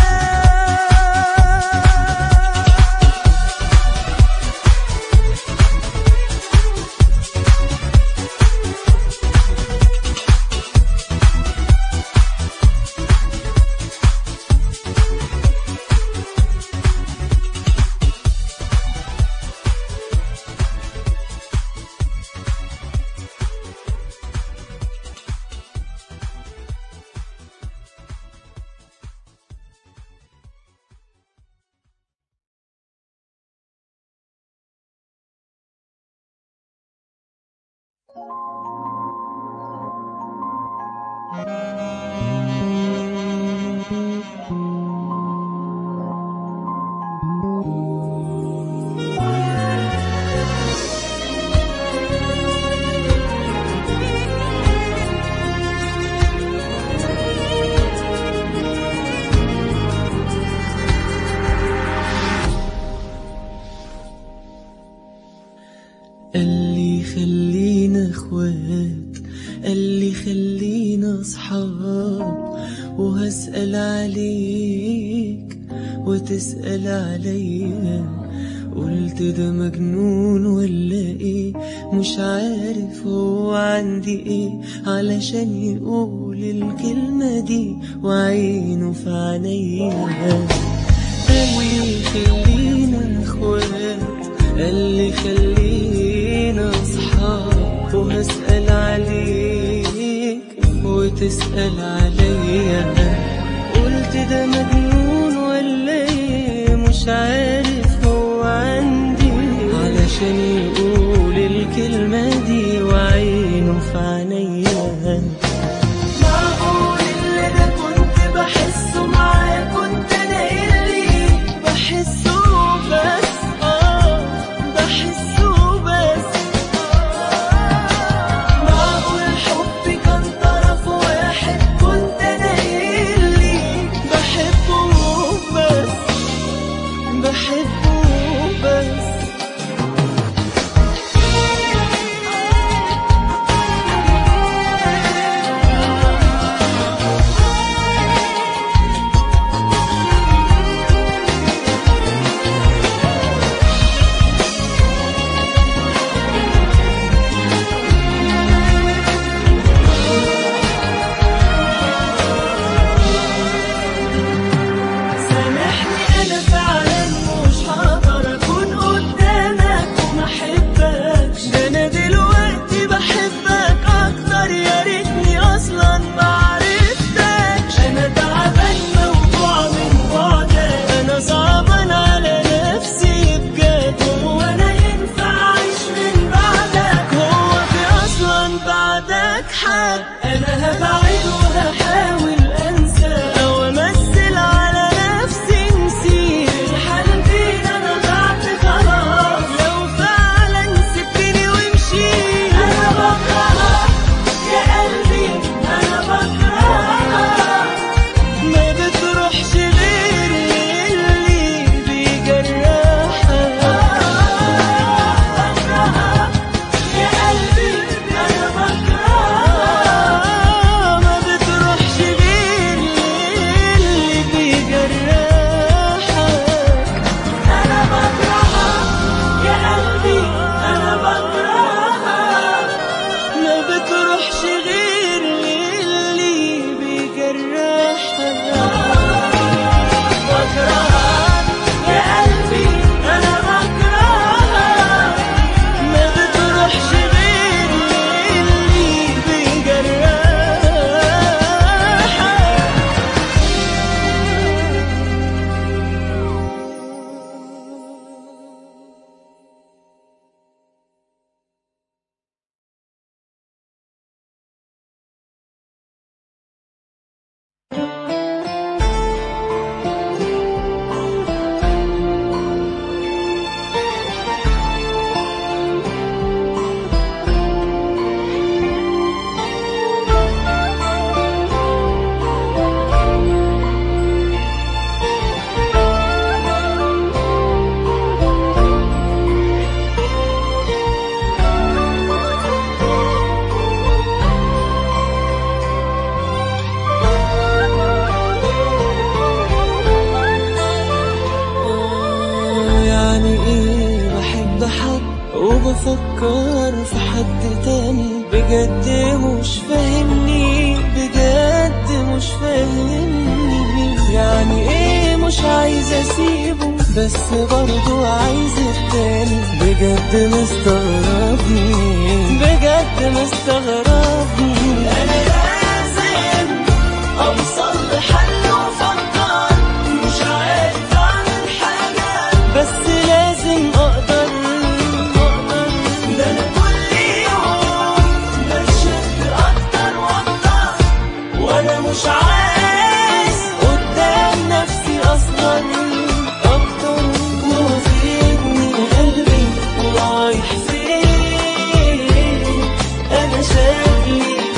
خلينا اخوات قال لي خلينا اصحاب وهسأل عليك وتسأل عليا قلت ده مجنون ولا ايه مش عارف هو عندي ايه علشان يقول الكلمة دي وعينه في عينيا قال لي خلينا اخوات قال لي خلينا اصحاب وهسأل عليك وتسأل عليا قلت ده مجنون ولا ايه مش عارف هو عندي علشان يقول الكلمة دي وعينه في عينيا معقول اللي ده كنت بحسه معاه كنت انا اللي بحسه بس اه بحسه بس معقول حبي كان طرف واحد كنت انا اللي بحبه بس بحبه بس سامحني انا فعلا مش هقدر اكون قدامك وما احبكش ده انا دلوقتي بحبك اكتر يا ريتني اصلا ما عرفتكش انا تعبان موجوع من بعدك انا صعبان على نفسي بجد هو انا ينفع اعيش من بعدك هو في اصلا بعدك حد انا هبعد وهحاول انسى او امثل على نفسي نسيت الحال فينا انا ضعت خلاص لو فعلا سبتني ومشيت انا بكرهك يا قلبي انا بكرهك ما بتروحش غير اللي بيجرحك بكرهك يا قلبي انا بكرهك ما بتروحش غير اللي بيجرحك انا بكرهك يا قلبي انا بكرهك ما بتروحش غير اللي بيجرحك بكرهك يا قلبي انا بكرهك ما بتروحش غير اللي بيجرحك آه، يعني ايه بحب حد وبفكر في حد تاني بجد مش فاهمني بجد مش فاهمني يعني ايه مش عايز اسيبه بس برضو عايز التاني بجد مستغربني بجد مستغربني انا لازم اوصل لحل وافكر مش عارف اعمل حاجه بس لازم اقدر اقدر ده انا كل يوم بشد اكتر واكتر وانا مش عايز قدام نفسي اصلا اكتر واخدني قلبي ورايح فين انا شكلي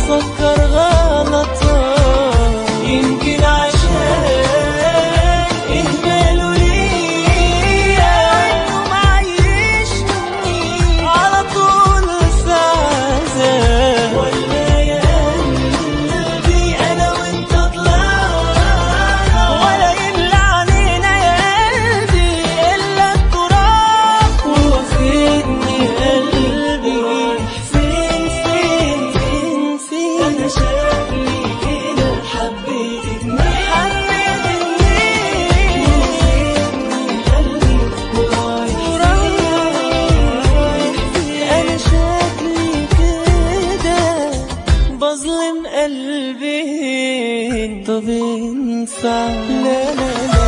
بفكر غلطة يمكن عشان إهماله ليا إنه معيشني على طول في عذاب ولا يا قلبي أنا وأنت طلعنا ولا يملى علينا يا قلبي إلا التراب واخدني قلبي فين فين فين فين أنا شكلي كده حبيت اتنين حبيت اتنين قلبي ورايح فين أنا شكلي كده بظلم قلبي طب ينفع لا لا لا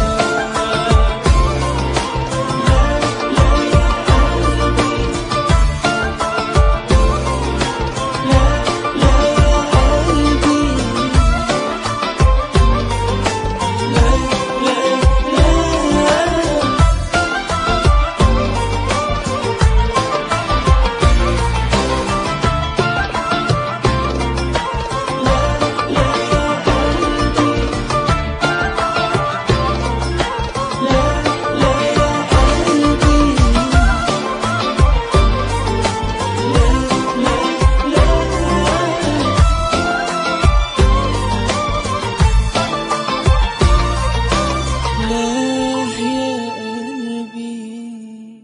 لا يا قلبي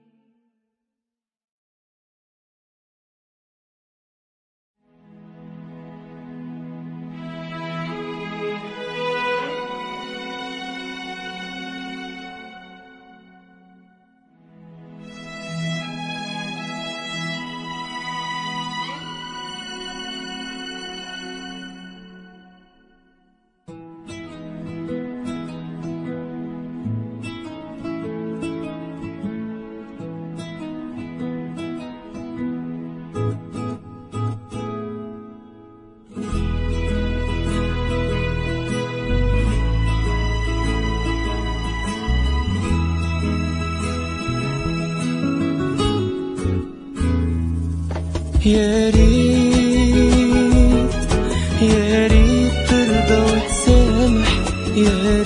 يا ريت يا ريت ترضى وتسامح يا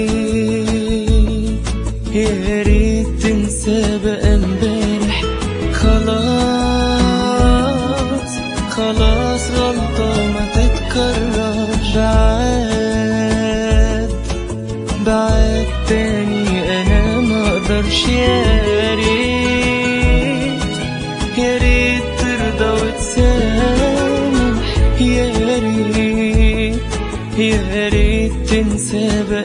ريت يا ريت تنسى بقى امبارح خلاص خلاص غلطة ما تتكررش بعد بعد تاني انا ما اقدرش يا ريت يا ريت ترضى وتسامح يا ريت يا ريت تنسى بقى